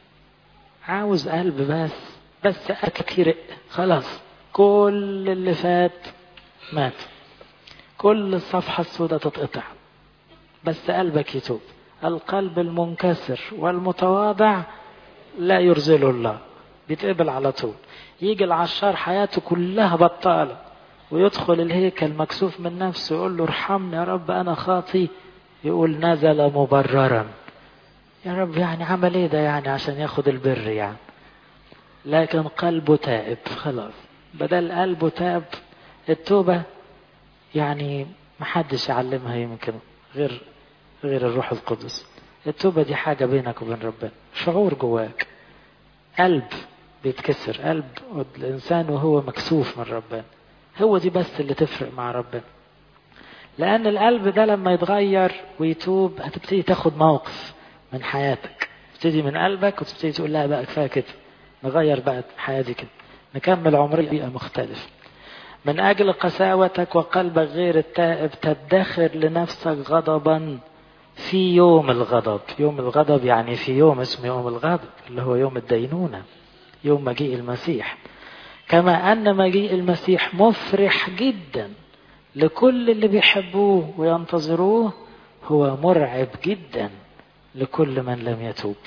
S1: عاوز قلب بس بس كتير خلاص كل اللي فات مات كل الصفحة السوداء تتقطع بس قلبك يتوب القلب المنكسر والمتواضع لا يرزله الله بيتقبل على طول يجي العشار حياته كلها بطالة ويدخل الهيكل مكسوف من نفسه يقول له ارحمني يا رب أنا خاطي يقول نزل مبررا يا رب يعني عمل ايه ده يعني عشان ياخد البر يعني لكن قلبه تائب خلاص بدل قلبه تائب التوبة يعني محدش يعلمها يمكن غير غير الروح القدس التوبة دي حاجة بينك وبين ربنا شعور جواك قلب بيتكسر قلب الإنسان وهو مكسوف من ربنا هو دي بس اللي تفرق مع ربنا لأن القلب ده لما يتغير ويتوب هتبتدي تاخد موقف من حياتك تبتدي من قلبك وتبتدي تقول لا بقى كفايه كده نغير بقى حياتي كده نكمل عمري بيئة مختلف من أجل قساوتك وقلبك غير التائب تدخر لنفسك غضبا في يوم الغضب يوم الغضب يعني في يوم اسمه يوم الغضب اللي هو يوم الدينونة يوم مجيء المسيح كما أن مجيء المسيح مفرح جدا لكل اللي بيحبوه وينتظروه هو مرعب جدا لكل من لم يتوب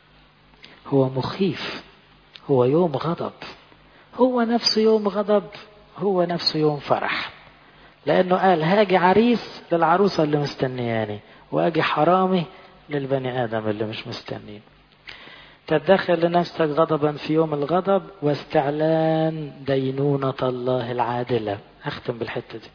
S1: هو مخيف هو يوم غضب هو نفسه يوم غضب هو نفسه يوم فرح لأنه قال هاجي عريس للعروسة اللي مستنياني وأجي حرامي للبني آدم اللي مش مستنين تدخل لنفسك غضبا في يوم الغضب واستعلان دينونة الله العادلة أختم بالحتة دي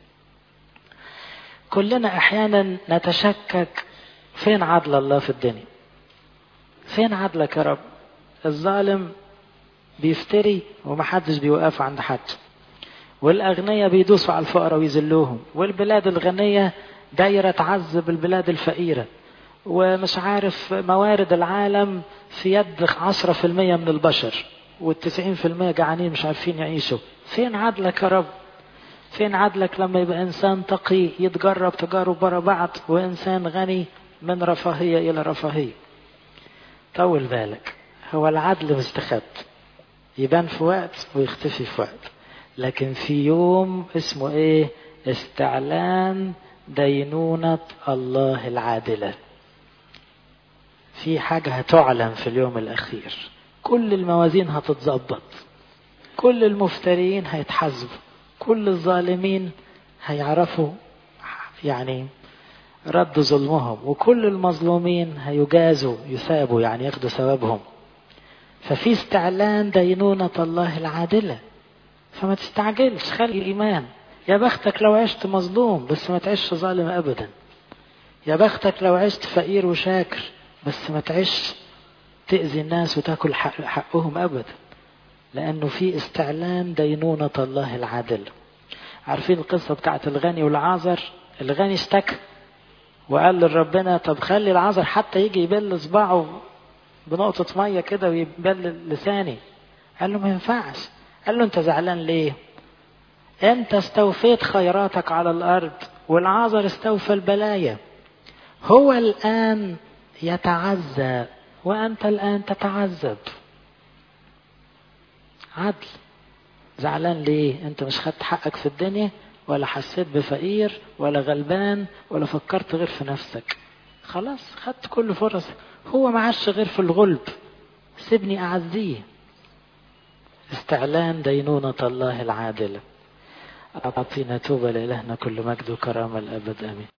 S1: كلنا أحيانا نتشكك فين عدل الله في الدنيا فين عدلك يا رب الظالم بيفتري ومحدش بيوقف عند حد والأغنياء بيدوسوا على الفقراء ويذلوهم والبلاد الغنية دايرة تعذب البلاد الفقيرة ومش عارف موارد العالم في يد عشرة في المية من البشر والتسعين في المية جعانين مش عارفين يعيشوا فين عدلك يا رب فين عدلك لما يبقى إنسان تقي يتجرب تجارب برا بعض وإنسان غني من رفاهية إلى رفاهية طول بالك هو العدل مستخبي يبان في وقت ويختفي في وقت لكن في يوم اسمه ايه استعلان دينونة الله العادلة في حاجة هتعلن في اليوم الأخير كل الموازين هتتظبط كل المفترين هيتحاسبوا كل الظالمين هيعرفوا يعني رد ظلمهم وكل المظلومين هيجازوا يثابوا يعني ياخدوا ثوابهم ففي استعلان دينونة الله العادلة فما تستعجلش خلي الإيمان يا بختك لو عشت مظلوم بس ما تعيش ظالم أبدا يا بختك لو عشت فقير وشاكر بس ما تعيش تأذي الناس وتاكل حق حقهم أبدا لأنه في استعلان دينونة الله العادلة عارفين القصة بتاعت الغني والعازر الغني اشتكى وقال لربنا طب خلي العازر حتى يجي يبل صباعه بنقطة مية كده ويبل لساني قال له ما ينفعش قال له انت زعلان ليه انت استوفيت خيراتك على الارض والعازر استوفى البلايا هو الان يتعزى وانت الان تتعذب عدل زعلان ليه انت مش خدت حقك في الدنيا ولا حسيت بفقير ولا غلبان ولا فكرت غير في نفسك خلاص خدت كل فرص هو معاش غير في الغلب سيبني أعزيه استعلان دينونة الله العادلة أعطينا توبة لإلهنا كل مجد وكرامة الأبد آمين